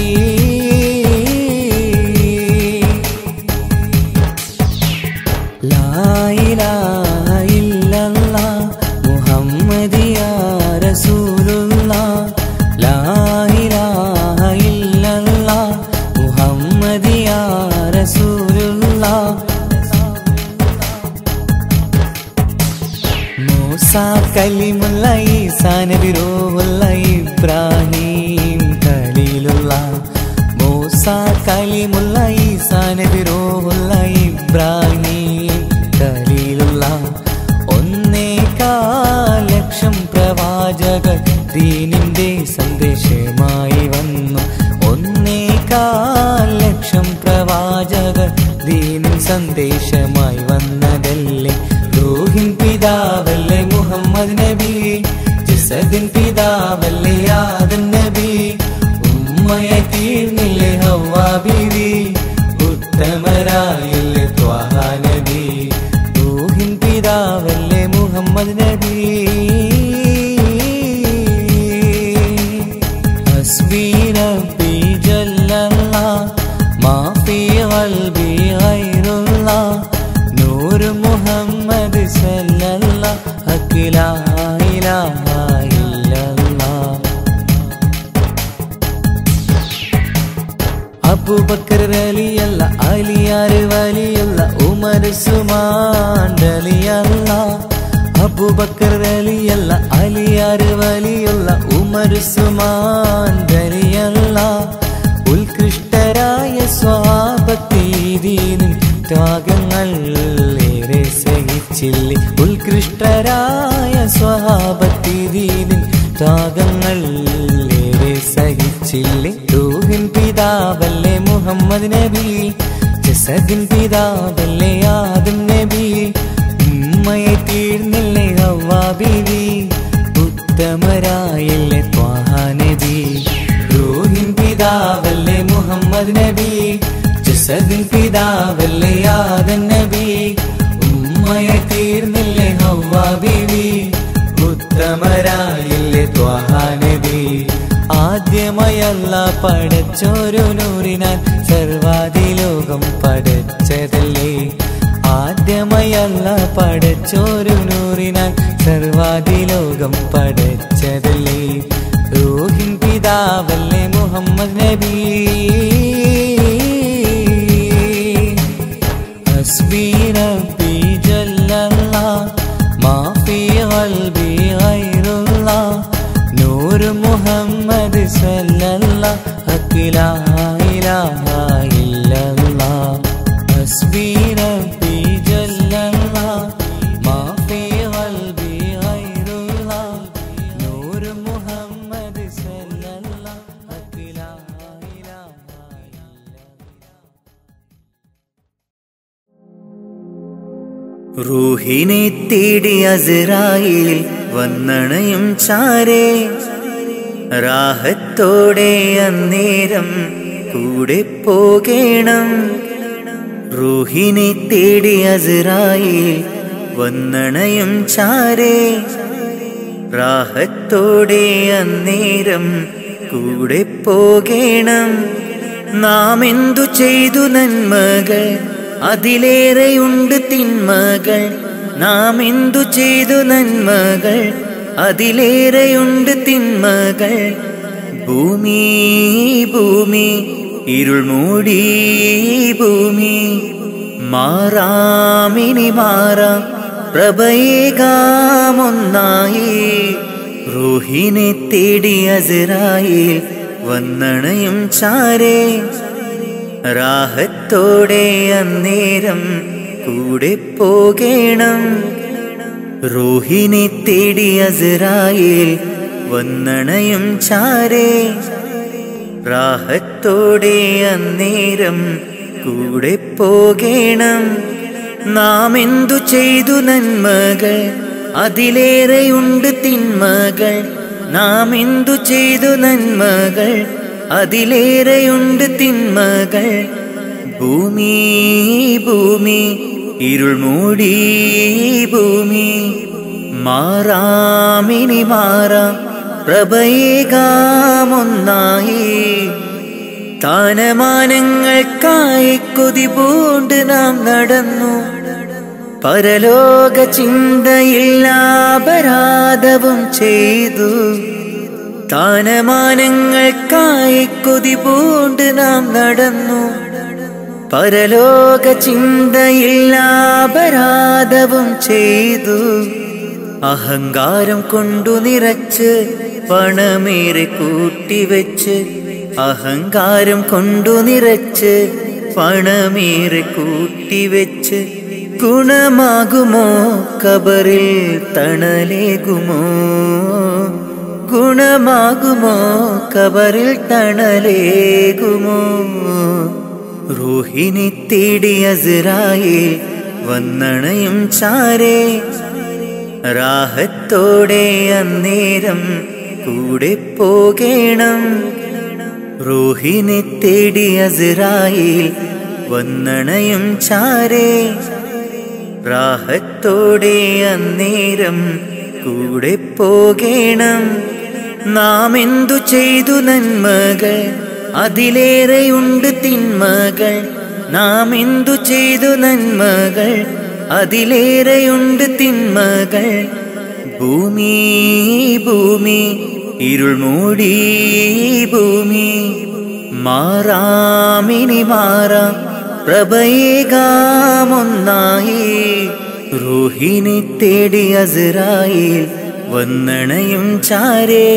Speaker 4: لا إله إلا الله محمد يا رسول الله لا إله إلا الله محمد يا رسول الله മൂസ കലിമുള്ള ഈസാ നബി റൂഹുള്ള ഇബ്രാഹിം ഖലീലുള്ള മൂസ കലിമുള്ള ഈസാ നബി റൂഹുള്ള ഇബ്രാഹിം ഖലീലുള്ള ഒന്നേകാൽ ലക്ഷം പ്രവാചകർ ദീനിന്റെ സന്ദേശമായി വന്നു ഒന്നേകാൽ ലക്ഷം പ്രവാചകർ ദീനിൻ സന്ദേശമായി വന്നതല്ലേ റൂഹിൻ പിതാവല്ലേ മുഹമ്മദ് നബി ജസദിൻ പിതാവല്ലേ ആദം നബി ഉമ്മയെ തീർന്നില്ലേ ഹവ്വ ബീവി ഉത്തമരായില്ലേ ത്വാഹ നബി റൂഹിൻ പിതാവല്ലേ മുഹമ്മദ് നബി حسبي ربي جل الله ما في قلبي غير الله نور محمد صلى الله حق لا إله إلا الله അബൂബക്കർ വലിയല്ല അലിയാർ വലിയല്ല ഉമർ സുമാണ്ടലിയല്ല അബൂബക്കർ വലിയല്ല അലിയാർ വലിയുള്ള ഉമർ സുമാണ്ടലിയല്ല ഉത്കൃഷ്ടരായ സ്വാപത്തീതീനും ത്യാഗങ്ങൾ ഏറെ സഹിച്ചില്ലേ ഉത്കൃഷ്ടരായ സ്വഹാപത്തീതീനും ത്യാഗങ്ങൾ ഏറെ സഹിച്ചില്ലേ റൂഹിൻ പിതാവല്ലേ മുഹമ്മദ് നബി ജസദിൻ പിതാവല്ലേ ആദം നബി ഉമ്മയെ തീർന്നില്ലേ ഹവ്വ ബീവി ഉത്തമരായില്ലേ ത്വാഹ നബി റൂഹിൻ പിതാവല്ലേ മുഹമ്മദ് നബി ജസദിൻ പിതാവല്ലേ ആദം നബി ഉമ്മയെ തീർന്നില്ലേ ഹവ്വ ബീവി ഉത്തമരായില്ലേ ത്വാഹ നബി ആദ്യമയല്ല പടച്ചോരു നൂറിനാൽ സർവാദിലോകം പടച്ചതല്ലേ ആദ്യമയല്ല പടച്ചോരു നൂറിനാൽ സർവാദിലോകം പടച്ചതല്ലേ റൂഹിൻ പിതാവല്ലേ മുഹമ്മദ് നബി حسبي ربي جل الله ما في قلبي غير الله نور محمد صلى الله حق لا إله إلا الله حسبي ربي جل الله ما في قلبي غير الله نور محمد صلى الله حق لا إله إلا الله
Speaker 6: റൂഹിനെ തേടി അസറായിൽ വന്നണയും ചാരേ റാഹത്തോടെ അന്നേരം കൂടെ പോകേണം റൂഹിനെ തേടി അസറായിൽ വന്നണയും ചാരേ റാഹത്തോടെ അന്നേരം കൂടെ പോകേണം നാം എന്തു ചെയ്തു നന്മകൾ അതിലേറെയുണ്ട് തിന്മകൾ നാം എന്തു ചെയ്തു നന്മകൾ അതിലേറെയുണ്ട് തിന്മകൾ ഭൂമി ഭൂമി ഇരുൾ മൂടി ഭൂമി മാറാമിനി മാറാം പ്രഭയേകാമൊന്നായി റൂഹിനെ തേടി അസറായിൽ വന്നണയും ചാരേ രാഹത്തോടെ അന്നേരം കൂടെ പോകേണം റൂഹിനെ തേടി അസറായിൽ വന്നണയും ചാരേ രാഹത്തോടെ അന്നേരം കൂടെ പോകേണം നാം എന്തു ചെയ്തു നന്മകൾ അതിലേറെയുണ്ട് തിന്മകൾ നാം എന്തു ചെയ്തു നന്മകൾ അതിലേറെയുണ്ട് തിന്മകൾ ഭൂമി ഭൂമി ഇരുൾ മൂടി ഭൂമി മാറാമിനി മാറാം പ്രഭയേകാമൊന്നായി താനമാനങ്ങൾക്കായി കൊതി പൂണ്ട് നാം നടന്നു പരലോക ചിന്തയില്ലാപരാധവും ചെയ്തു താനമാനങ്ങൾക്കായി കൊതി പൂണ്ട് നാം നടന്നു പരലോക ചിന്തയില്ലാപരാധവും ചെയ്തു അഹങ്കാരം കൊണ്ടു നിറച്ച് പണമേറെ കൂട്ടിവെച്ച് അഹങ്കാരം കൊണ്ടു നിറച്ച് പണമേറെ കൂട്ടിവെച്ച് ഗുണമാകുമോ കബറിൽ തണലേകുമോ ഗുണമാകുമോ കബറിൽ തണലേകുമോ റൂഹിനെ തേടി അസറായിൽ വന്നണയും ചാരേ രാഹത്തോടെ അന്നേരം കൂടെ പോകേണം റൂഹിനെ തേടി അസറായിൽ വന്നണയും ചാരേ രാഹത്തോടെ അന്നേരം കൂടെ പോകേണം നാം എന്തു ചെയ്തു നന്മകൾ അതിലേറെയുണ്ട് തിന്മകൾ നാം എന്തു ചെയ്തു നന്മകൾ അതിലേറെയുണ്ട് തിന്മകൾ ഭൂമി ഭൂമി ഇരുൾ മൂടി ഭൂമി മാറാമിനി മാറാം പ്രഭയേകാമൊന്നായി റൂഹിനെ തേടി അസറായിൽ വന്നണയും ചാരേ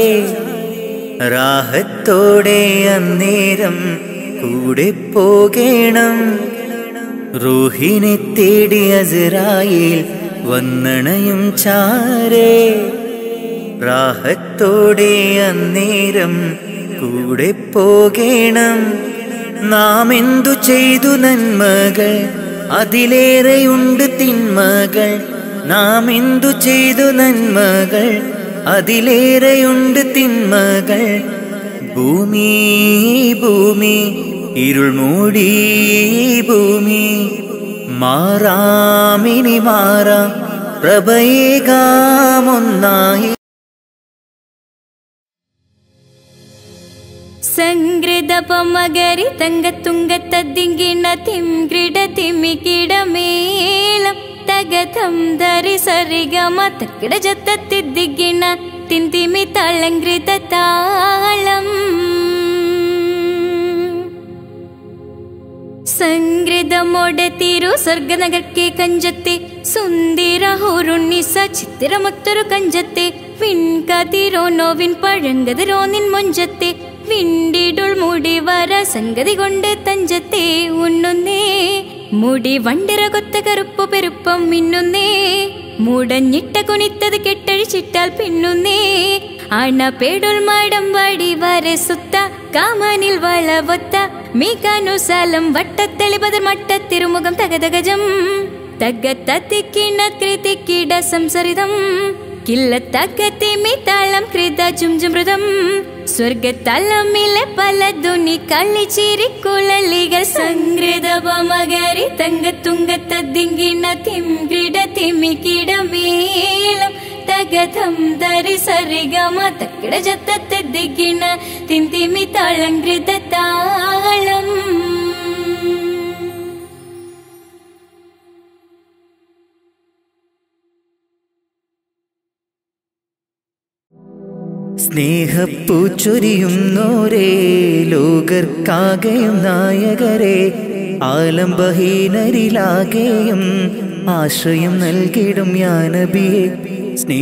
Speaker 6: രാഹത്തോടെ അന്നേരം കൂടെ പോകേണം റൂഹിനെ തേടി അസറായിൽ വന്നണയും ചാരേ രാഹത്തോടെ അന്നേരം കൂടെ പോകേണം നാം എന്തു ചെയ്തു നന്മകൾ അതിലേറെയുണ്ട് തിന്മകൾ നാം എന്തു ചെയ്തു നന്മകൾ അതിലേറെയുണ്ട് തിന്മകൾ ഭൂമി ഭൂമി ഇരുൾ മൂടി ഭൂമി മാറാമിനി മാറാം പ്രഭയേകാമൊന്നായി
Speaker 5: സംഗൃതപമകരി തങ്കത്തുങ്കത്തദ്ദിങ്കിണ തിംഗ്രിട തിമികിടമേളം തകതം ധരി സരിഗമ തക്കിട ജത്തത്തിദ്ദിങ്കിണ തിന്തിമി തളങ്കൃത താളം സംഗൃതമോടെ തിരു സ്വർഗനഗർക്കെ കഞ്ചത്തെ സുന്ദര ഹുരുണ്ണിസ ചിത്തിരമൊത്തൊരു കഞ്ചത്തെ വിൺകതിരോ നോവിൻ പഴങ്കതിരോ നിൻ മൊഞ്ചത്തെ വിണ്ടിടുൾ മുടി വര സംഗതി കൊണ്ട് തഞ്ചത്തെ ഉണ്ണുന്നേ മുടി വണ്ടിര കൊത്ത കറുപ്പു പെരുപ്പം മിന്നുന്നേ മുടഞ്ഞിട്ട കുനിത്തത് കെട്ടഴിച്ചിട്ടാൽ പിന്നുന്നേ അണ പേടുൾ മാടം വാടി വരെ സുത്ത കാമനിൽ വളവൊത്ത മീകാനുസാലം വട്ടത്തെളിപതർ മട്ടത്തിരുമുഖം തകതകജം തగ్గത്തിക്കിണ കൃതിക്കിട സംസരിതം കില്ലത്തക്കത്തിമി താളം കൃത ചുംചുമൃതം സ്വർഗത്തലമിലെ പല ധ്വനി കളിച്ചിരിക്കുഴലികൾ സംഗൃതപമകരി തങ്കത്തുങ്കത്തദ്ദിങ്കിണ തിംകിട തിമികിടമേളം തകതം ധരി സരിഗമ തക്കിട ജത്തത്തെദ്ദിക്കിണ തിന്തിമി താളങ്കൃത താളം
Speaker 6: സ്നേഹപ്പൂച്ചൊരിയുന്നോരേ ലോകർക്കാകെയും നായകരെ ആലംബഹീനരിലാകെയും ആശ്രയം നൽകിടും യാനബിയെ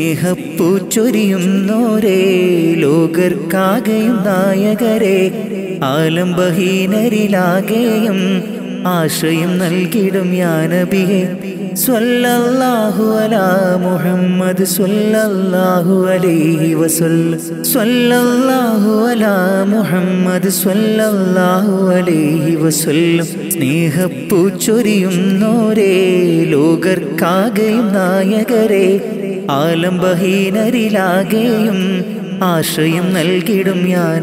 Speaker 6: സ്നേഹപ്പൂച്ചൊരിയുന്നോരേ ലോകർക്കാകെയും നായകരെ ആലംബഹീനരിലാകെയും ആശ്രയം നൽകിടും യാനബിയെ സ്വല്ലല്ലാഹു അലാ മുഹമ്മദ് സ്വല്ലല്ലാഹു അലൈഹി വസല്ലം സ്വല്ലല്ലാഹു അലാ മുഹമ്മദ് സ്വല്ലല്ലാഹു അലൈഹി വസല്ലം സ്നേഹപ്പൂച്ചൊരിയുന്നോരേ ലോകർക്കാകെയും നായകരെ ആലംബഹീനരിലാകെയും ആശ്രയം നൽകിടും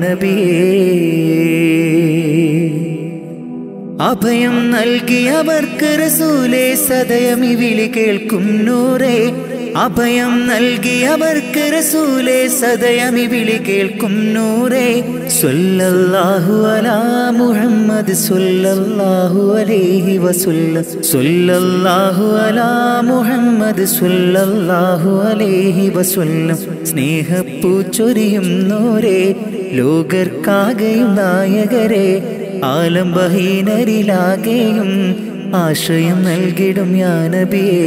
Speaker 6: യാനബിയേ അഭയം നൽകിയവർക്ക് റസൂലേ സദയമി വിളി കേൾക്കും നൂറേ അഭയം നൽകിയവർക്ക് റസൂലേ സദയമി വിളി കേൾക്കും നൂറേ സ്വല്ലല്ലാഹു അലാ മുഹമ്മദ് സ്വല്ലല്ലാഹു അലൈഹി വസല്ലം സ്വല്ലല്ലാഹു അലാ മുഹമ്മദ് സ്വല്ലല്ലാഹു അലൈഹി വസല്ലം സ്നേഹപ്പൂച്ചൊരിയും നോരേ ലോകർക്കാകെയും നായകരെ ആലംബഹീനരിലാകെയും ആശ്രയം നൽകിടും യാനബിയേ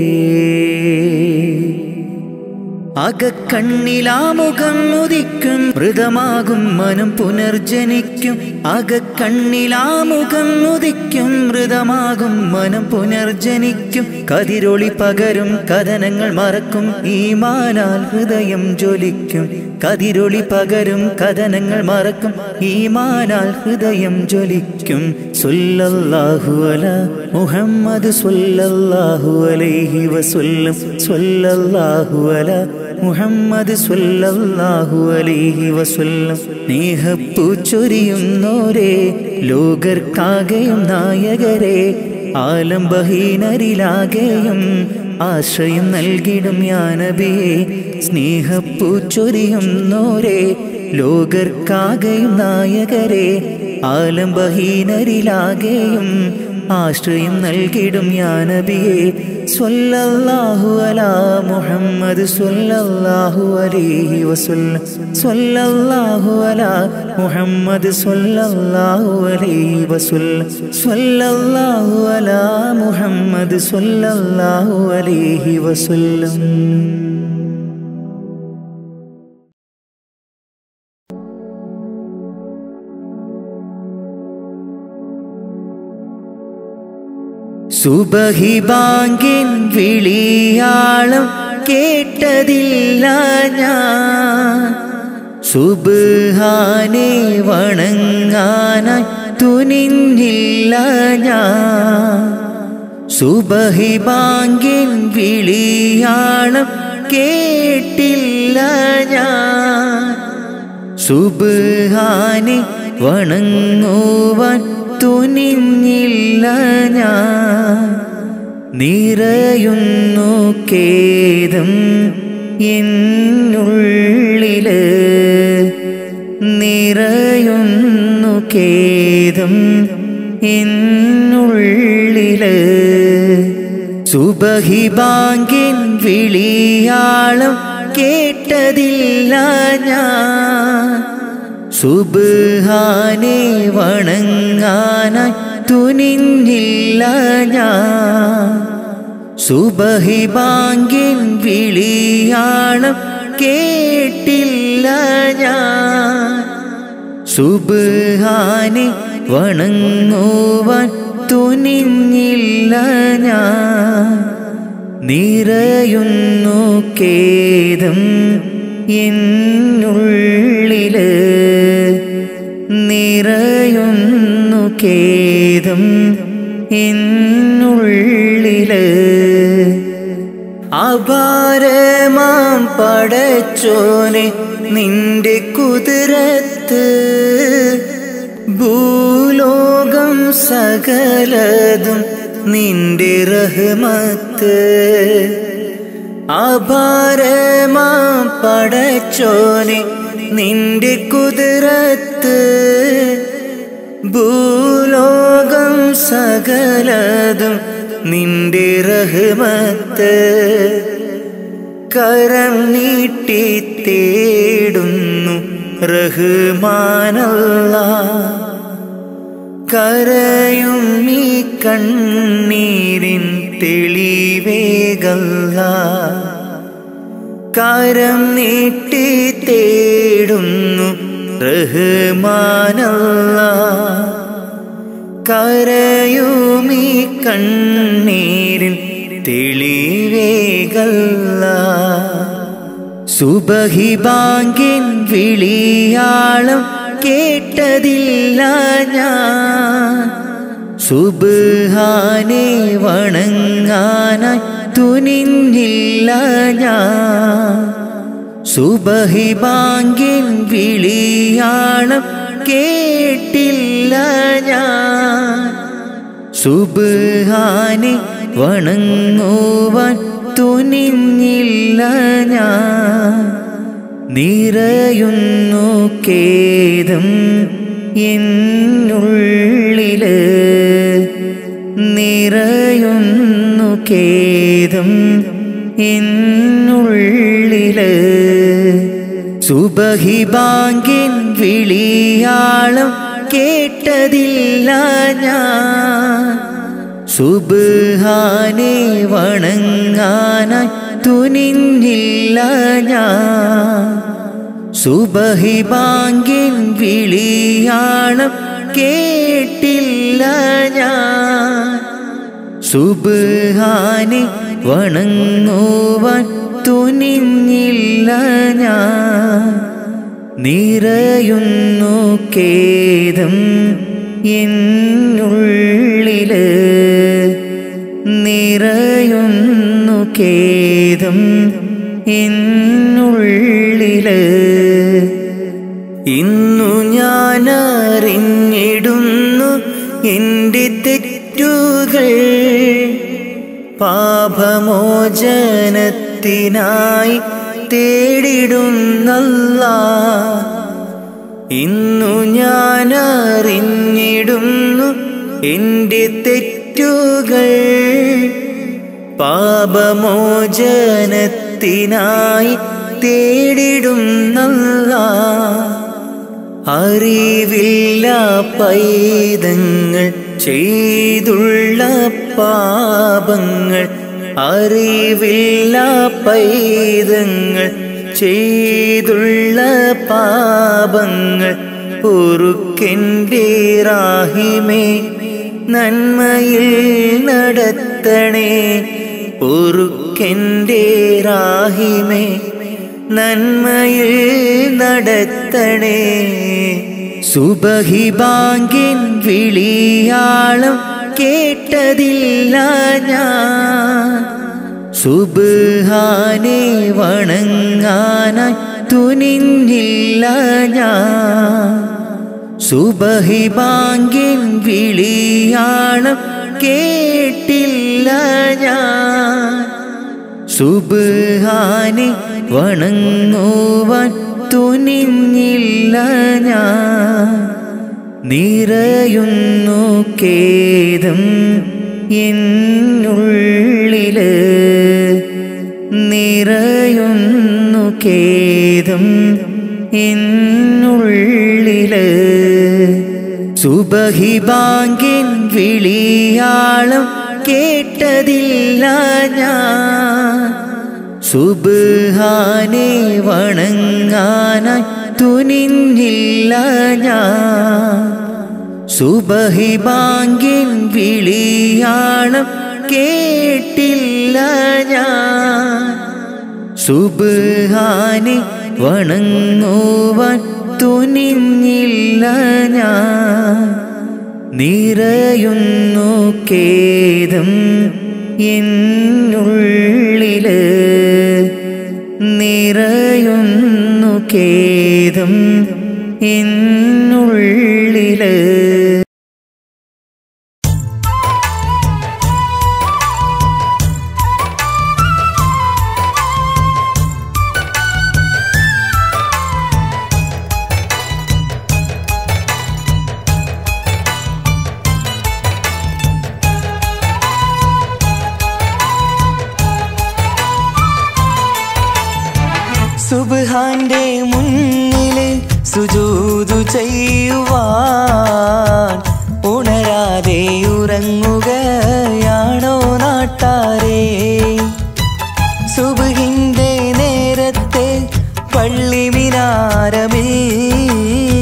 Speaker 6: അകക്കണ്ണിലാമുഖം ഉദിക്കും മൃതമാകും മനം പുനർജനിക്കും അകക്കണ്ണിലാമുഖം ഉദിക്കും മൃതമാകും മനം പുനർജനിക്കും കതിരൊളി പകരും കഥനങ്ങൾ മറക്കും ഈമാനാൽ ഹൃദയം ജ്വലിക്കും കതിരൊളി പകരും കഥനങ്ങൾ മറക്കും ഈമാനാൽ ഹൃദയം ജ്വലിക്കും സ്വല്ലല്ലാഹു അല മുഹമ്മദ് സ്വല്ലല്ലാഹു അലൈഹി വസല്ലം സ്വല്ലല്ലാഹു അല മുഹമ്മദ് സ്വല്ലല്ലാഹു അലൈഹി വസല്ലം സ്നേഹപ്പൂച്ചൊരിയുന്നോരേ ലോകർക്കാകെയും നായകരെ ആലംബഹീനരിലാകെയും ആശ്രയം നൽകിടും യാനബിയെ സ്നേഹപ്പൂച്ചൊരിയുന്നോരേ ലോകർക്കാകെയും നായകരെ ആലംബഹീനരിലാകെയും ആശ്രയം നൽകിടും യാനബിയെ സ്വല്ലല്ലാഹു അലാ മുഹമ്മദ് സ്വല്ലല്ലാഹു അലൈഹി വസല്ലം സ്വല്ലല്ലാഹു അലാ മുഹമ്മദ് സ്വല്ലല്ലാഹു അലൈഹി വസല്ലം സ്വല്ലല്ലാഹു അലാ മുഹമ്മദ് സ്വല്ലല്ലാഹു അലൈഹി വസല്ലം സുബഹി ബാങ്കിൻ വിളിയാളം കേട്ടതില്ല ഞാൻ സുബാനെ വണങ്ങാനായി തുനിഞ്ഞില്ല ഞാൻ സുബഹി ബാങ്കിൻ വിളിയാളം കേട്ടില്ല ഞാൻ സുബാനെ വണങ്ങുവാൻ തുനിഞ്ഞില്ല ഞാൻ നിറയുന്നു കേദം എന്നുള്ളില് നിറയുന്നു കേദം എന്നുള്ളില് സുബഹി ബാങ്കിൻ വിളിയാളം കേട്ടതില്ല ഞാൻ സുബാനെ വണങ്ങാനായി തുനിഞ്ഞില്ല ഞാൻ സുബഹി ബാങ്കിൻ വിളിയാളം കേട്ടില്ല ഞാൻ സുബാനെ വണങ്ങുവാൻ തുനിഞ്ഞില്ല ഞാൻ നിറയുന്നു കേദം എന്നുള്ളില് നിറയുന്നു കേദം എന്നുള്ളില് അപാരമാം പടച്ചോനെ നിന്റെ കുതിരത്ത് ഭൂലോകം സകലതും നിന്റെ റഹ്മത്ത് അപാരമാം പടച്ചോനെ നിന്റെ കുതിരത്ത് ഭൂലോകം സകലതും നിന്റെ റഹ്മത്ത് കരം നീട്ടി തേടുന്നു റഹ്മാനല്ല കരയും ഈ കണ്ണീരിൻ തെളിവേകല്ല കരം നീട്ടി തേടുന്നു റഹ്മാനല്ല കരയുമീ കണ്ണീരിൻ തെളിവേകല്ല സുബഹി ബാങ്കിൻ വിളിയാളം കേട്ടതില്ല ഞാൻ സുബാനെ വണങ്ങാനായി തുനിഞ്ഞില്ല ഞാൻ സുബഹി ബാങ്കിൻ വിളിയാളം കേട്ടില്ല ഞാൻ സുബാനെ വണങ്ങുവാൻ തുനിഞ്ഞില്ല ഞാൻ നിറയുന്നു കേദം എന്നുള്ളില് നിറയുന്നു കേദം എന്നുള്ളില് സുബഹി ബാങ്കിൻ വിളിയാളം കേട്ടതില്ല ഞാൻ സുബാനെ വണങ്ങാനായി തുനിഞ്ഞില്ല ഞാൻ സുബഹി ബാങ്കിൻ വിളിയാളം കേട്ടില്ല ഞാൻ സുബാനെ വണങ്ങുവാൻ തുനിഞ്ഞില്ല ഞാൻ നിറയുന്നു കേദം എന്നുള്ളില് നിറയുന്നു കേദം എന്നുള്ളില് ഇന്നു ഞാൻ അറിഞ്ഞിടുന്നു എൻ്റെ തെറ്റുകൾ പാപമോചനത്തിനായി തേടിടുന്നല്ല ഇന്നു ഞാൻ അറിഞ്ഞിടുന്നു എൻ്റെ തെറ്റുകൾ പാപമോചനത്തിനായി തേടിടുന്നല്ല അറിവില്ല പൈതങ്ങൾ ചെയ്തുള്ള പാപങ്ങൾ അറിവില്ല പൈതങ്ങൾ ചെയ്തുള്ള പാപങ്ങൾ പൊറുക്കെൻ്റെ റാഹിമേ നന്മയിൽ നടത്തണേ പൊറുക്കെൻ്റെ റാഹിമേ നന്മയിൽ നടത്തണേ സുബഹി ബാങ്കിൻ വിളിയാളം കേട്ടതില്ല ഞാൻ സുബാനെ വണങ്ങാനായി തുനിഞ്ഞില്ല ഞാൻ സുബഹി ബാങ്കിൻ വിളിയാളം കേട്ടില്ല ഞാൻ സുബാനെ വണങ്ങുവാൻ തുനിഞ്ഞില്ല ഞാൻ നിറയുന്നു കേദം എന്നുള്ളില് നിറയുന്നു കേദം എന്നുള്ളില് സുബഹി ബാങ്കിൻ വിളിയാളം കേട്ടതില്ല ഞാൻ സുബാനെ വണങ്ങാനായി തുനിഞ്ഞില്ല ഞാൻ സുബഹി ബാങ്കിൻ വിളിയാളം കേട്ടില്ല ഞാൻ സുബാനെ വണങ്ങുവാൻ തുനിഞ്ഞില്ല ഞാൻ നിറയുന്നു കേദം എന്നുള്ളില് നിറയുന്നു കേദം എന്നുള്ളില്
Speaker 7: സുബ്ഹാന്റെ മുന്നില് സുജൂതു ചെയ്യുവാൻ ഉണരാതെ ഉറങ്ങുകയാണോ നാട്ടാരേ സുബഹിന്റെ നേരത്തെ പള്ളി മിനാരമിൽ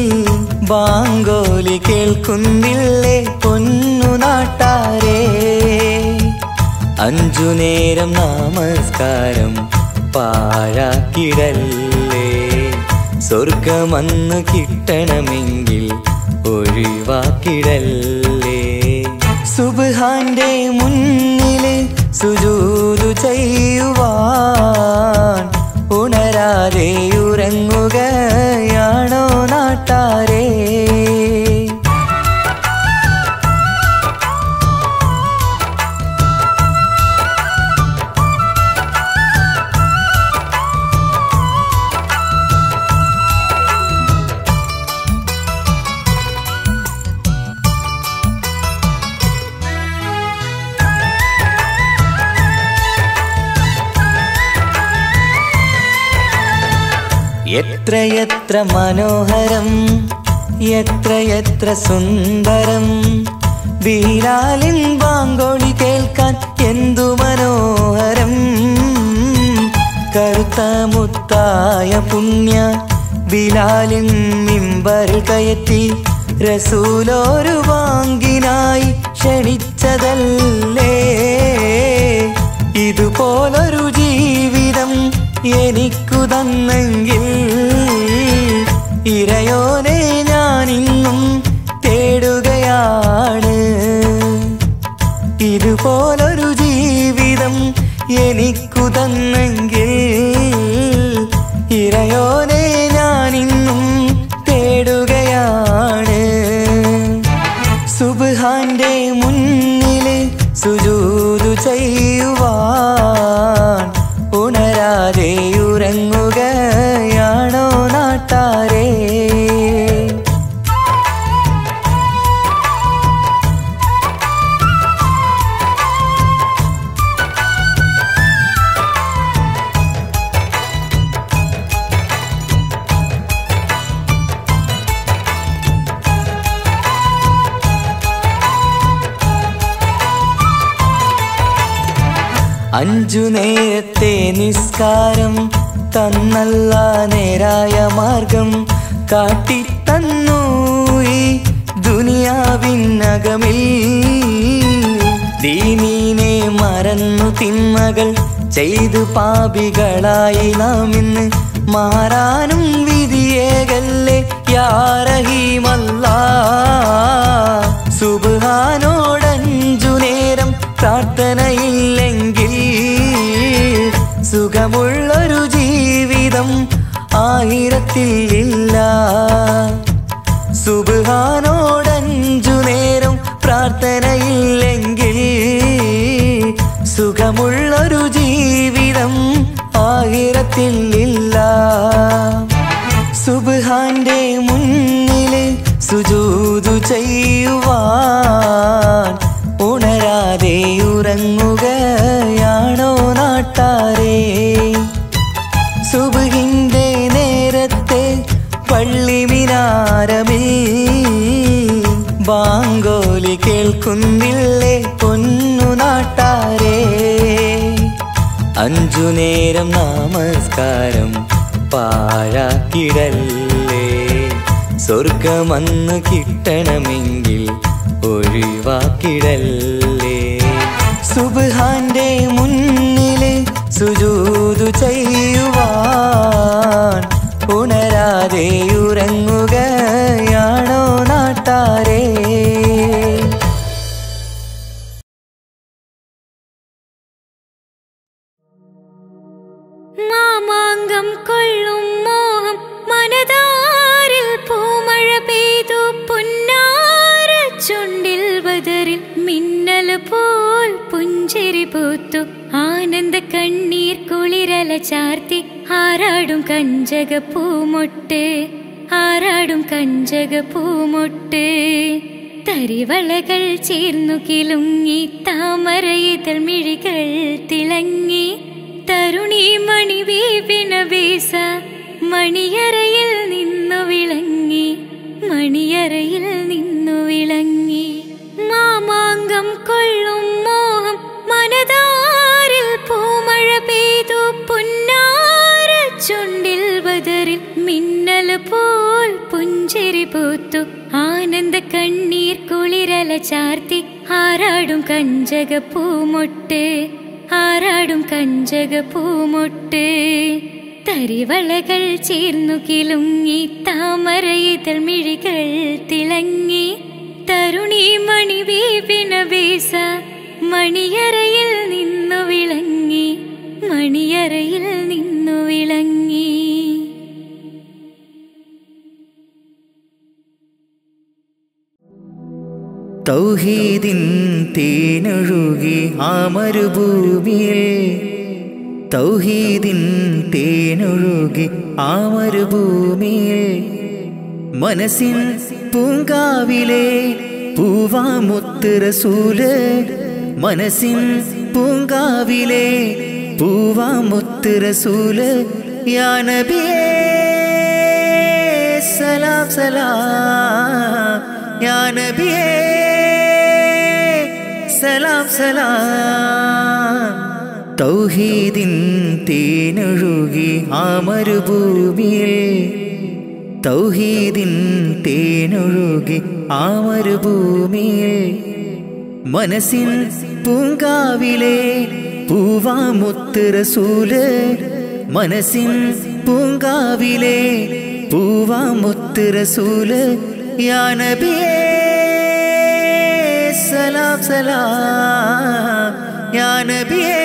Speaker 7: അഞ്ചു നേരം നമസ്കാരം പാഴാക്കിടല്ലേ സ്വർഗമന്ന് കിട്ടണമെങ്കിൽ ഒഴിവാക്കിടല്ലേ സുബ്ഹാന്റെ മുന്നില് സുജൂതു ചെയ്യുവാൻ ഉണരാതെ ഉറങ്ങുകയാണോ നാട്ടാരേ എത്രയെത്ര മനോഹരം എത്രയെത്ര സുന്ദരം ബീലാലിൻ ബാങ്കോളി കേൾക്കാൻ എന്തു മനോഹരം കറുത്ത മുത്തായ പുണ്യ ബിലാലിൻ മിമ്പറിൽ കയറ്റി റസൂലോരു വാങ്കിനായി ക്ഷണിച്ചതല്ലേ ഇതുപോലൊരു ജീവിതം എനിക്കു തന്നെങ്കിൽ ഇരയോനെ ഞാനിന്നും തേടുകയാണ് ഇതുപോലൊരു ജീവിതം എനിക്കു തന്നെങ്കിൽ ഇരയോനെ ഞാനിന്നും തേടുകയാണ് സുബ്ഹാന്റെ മുന്നില് സുജൂതു ചെയ്യുവാൻ ഉണരാതെ ഉറങ്ങുകയാണോ നാട്ടാരേ അഞ്ചു നേരത്തെ നിസ്കാരം തന്നല്ല നേരായ മാർഗം കാട്ടിത്തന്നു ഈ ദുനിയാവിനകമിൽ ദീനീനെ മറന്നു തിന്മകൾ ചെയ്തു പാപികളായി നാം ഇന്ന് മാറാനും വിധിയേകല്ലേ യാറഹീമല്ല സുബാനോടഞ്ചു നേരം പ്രാർത്ഥനയില്ലെങ്കിൽ സുഖമുള്ളൊരു ജീവിതം ആയിരത്തിൽ ഇല്ല സുബാനോടഞ്ചു നേരം പ്രാർത്ഥനയില്ലെങ്കിൽ സുഖമുള്ളൊരു ജീവിതം ആയിരത്തിൽ ഇല്ല സുബ്ഹാന്റെ മുന്നില് സുജൂതു ചെയ്യുവാൻ ഉണരാതെ ഉറങ്ങുകയാണോ നാട്ടാരേ സുബഹിന്റെ നേരത്തെ പള്ളി മിനാരമിൽ ബാങ്കോലി കേൾക്കുന്നില്ലേ പൊന്നു നാട്ടാരേ അഞ്ചു നേരം നമസ്കാരം പാഴാക്കിടല്ലേ സ്വർഗമന്ന് കിട്ടണമെങ്കിൽ ഒഴിവാക്കിടല്ലേ സുബ്ഹാന്റെ മുന്നില് സുജൂതു ചെയ്യുവാൻ ഉണരാതെ ഉറങ്ങുകയാണോ നാട്ടാരേ
Speaker 5: മാമാങ്കം കൊള്ളും മോഹം മനതാരിൽ പൂമഴ പെയ്തു പുന്നാര ചുണ്ടിൽ ബദറിൽ മിന്നൽ പോൽ പുഞ്ചിരി പൂത്തു ആനന്ദ കണ്ണീർ കുളിരല ചാർത്തി ആരാടും കഞ്ചക പൂമൊട്ട് ആരാടും കഞ്ചക പൂമൊട്ട് തരിവളകൾ ചേർന്നു കിലുങ്ങി താമരയിതൾ മിഴികൾ തിളങ്ങി തരുണി മണി വീപിന വീസ മണിയറയിൽ നിന്നു വിളങ്ങി മണിയറയിൽ നിന്നു വിളങ്ങി മാമാങ്കം കൊള്ളും മോഹം മനതാരിൽ പൂമഴ പെയ്തു പുന്നാര ചുണ്ടിൽ ബദറിൽ മിന്നൽ പോൽ പുഞ്ചിരി പൂത്തു ആനന്ദ കണ്ണീർ കുളിരല ചാർത്തി ആരാടും കഞ്ചക പൂമൊട്ട് ആരാടും കഞ്ചക പൂമൊട്ട് തരിവളകൾ ചേർന്നു കിലുങ്ങി താമരയിതൾ മിഴികൾ തിളങ്ങി തരുണി മണി വീപിന വീസ മണിയറയിൽ നിന്നു വിളങ്ങി മണിയറയിൽ നിന്നു വിളങ്ങി
Speaker 6: തൗഹീദിൻ തേനൊഴുകി ആ മരുഭൂമിയിൽ തൗഹീദിൻ തേനൊഴുകി ആ മരുഭൂമിയിൽ മനസ്സിൻ പൂങ്കാവിലെ പൂവാമുത്ത് റസൂല് മനസ്സിൻ പൂങ്കാവിലെ പൂവാമുത്ത് റസൂല് യാ നബിയേ സലാം സലാം യാ നബിയേ സലാം സലാം തൗഹീദിൻ തേനൊഴുകി ആ മരുഭൂമിയിൽ തൗഹീദിൻ തേനൊഴുകി ആ മരുഭൂമിയിൽ മനസ്സിൻ പൂങ്കാവിലെ പൂവാമുത്ത് റസൂല് മനസ്സിൻ പൂങ്കാവിലെ പൂവാമുത്ത് റസൂല് യാ നബിയേ സലാം സലാം യാ നബിയേ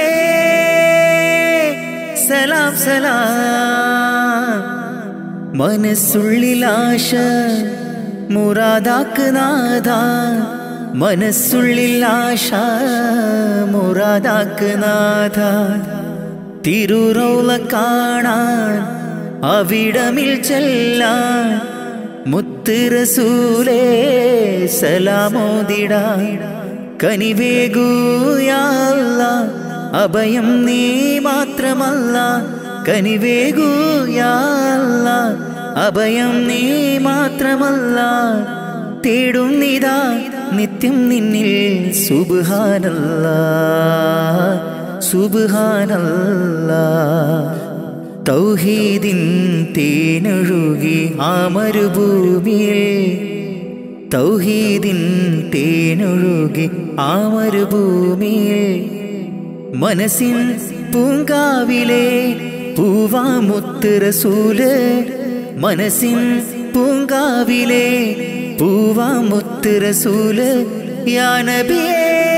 Speaker 6: സലാം സലാം മനസ്സുള്ളിലാശ മുറാദാക്ക് നാഥ മനസ്സുള്ളിൽ ആശ മുറാദാക്ക് നാഥ തിരുറൗല കാണാൻ അവിടമിൽ ചെല്ലാൻ മുത്ത് റസൂലേ സലാമോദിടാൻ കനിവേഗൂയാല്ല അഭയം നീ മാത്രമല്ല കനിവേഗൂയാല്ല അഭയം നീ മാത്രമല്ല തേടുന്നിതാ നിത്യം നിന്നിൽ സുബാനല്ല സുബാനല്ല തൗഹീദിൻ തേനൊഴുകി ആ മരുഭൂമിയിൽ തൗഹീദിൻ തേനൊഴുകി ആ മരുഭൂമിയിൽ മനസ്സിൻ പൂങ്കാവിലെ പൂവാമുത്ത് റസൂല് മനസ്സിൻ പൂങ്കാവിലെ പൂവാമുത്ത് റസൂല് യാ നബിയേ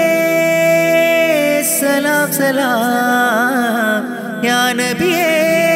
Speaker 6: സലാം സലാം യാ നബിയേ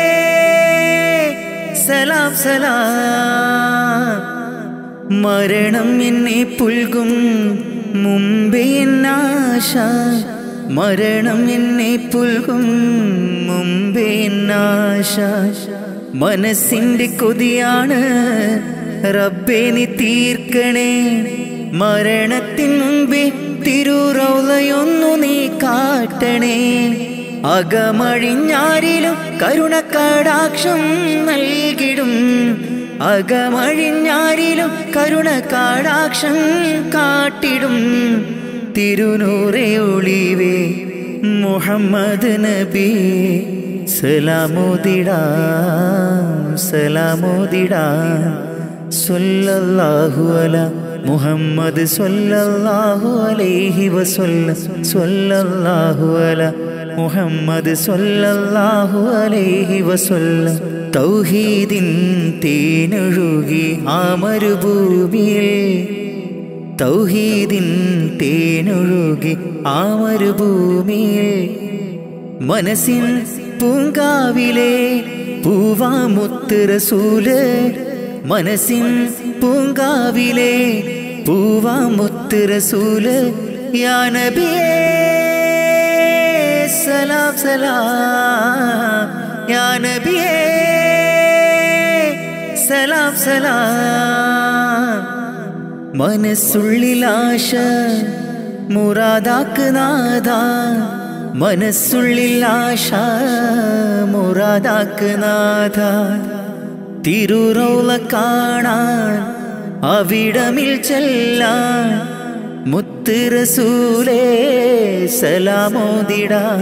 Speaker 6: സലാം സലാം മരണം എന്നെ പുൽകും മുമ്പേ എന്നാശ മരണം എന്നെ പുൽകും മുമ്പേ എന്നാശ മനസ്സിന്റെ കൊതിയാണ് റബ്ബേ നീ തീർക്കണേ മരണത്തിൻ മുമ്പേ തിരുറൗലയൊന്നു നീ കാട്ടണേ അകമഴിഞ്ഞാരിലും കരുണക്കടാക്ഷം നൽകിടും അകമഴിഞ്ഞാരിലും കരുണക്കടാക്ഷം കാട്ടിടും തിരുനൂറെ ഒളിവേ മുഹമ്മദ് നബി സലാമോദിടാം സലാമോദിടാം സ്വല്ലല്ലാഹു അല മുഹമ്മദ് സ്വല്ലല്ലാഹു അലൈഹി വസല്ല സ്വല്ലല്ലാഹു അല മുഹമ്മദ് സ്വല്ലല്ലാഹു അലൈഹി വസല്ല തൗഹീദിൻ തേനൊഴുകി ആ മരുഭൂമിയിൽ തൗഹീദിൻ തേനൊഴുകി ആ മരുഭൂമിയിൽ മനസ്സിൻ പൂങ്കാവിലെ പൂവാമുത്ത് റസൂല് മനസ്സിൻ പൂങ്കാവിലെ പൂവാമുത്ത് റസൂല് യാ നബിയേ സലാം സലാം യാ നബിയേ സലാം സലാം മനസ്സുള്ളിലാശ മുറാദാക്ക് നാഥ മനസ്സുള്ളിൽ ആശ മുറാദാക്ക് നാഥ തിരുറൗല കാണാൻ അവിടമിൽ ചെല്ലാൻ മുത്ത് റസൂലേ സലാമോദിടാൻ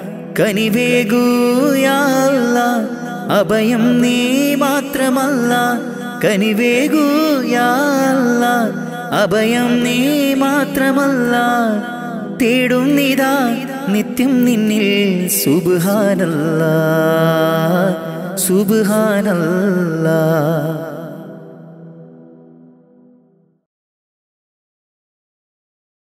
Speaker 6: കനിവേഗൂയാല്ല അഭയം നീ മാത്രമല്ല കനിവേഗൂയാല്ല അഭയം നീ മാത്രമല്ല തേടുന്നിതാ നിത്യം നിന്നിൽ സുബാനല്ല സുബാനല്ല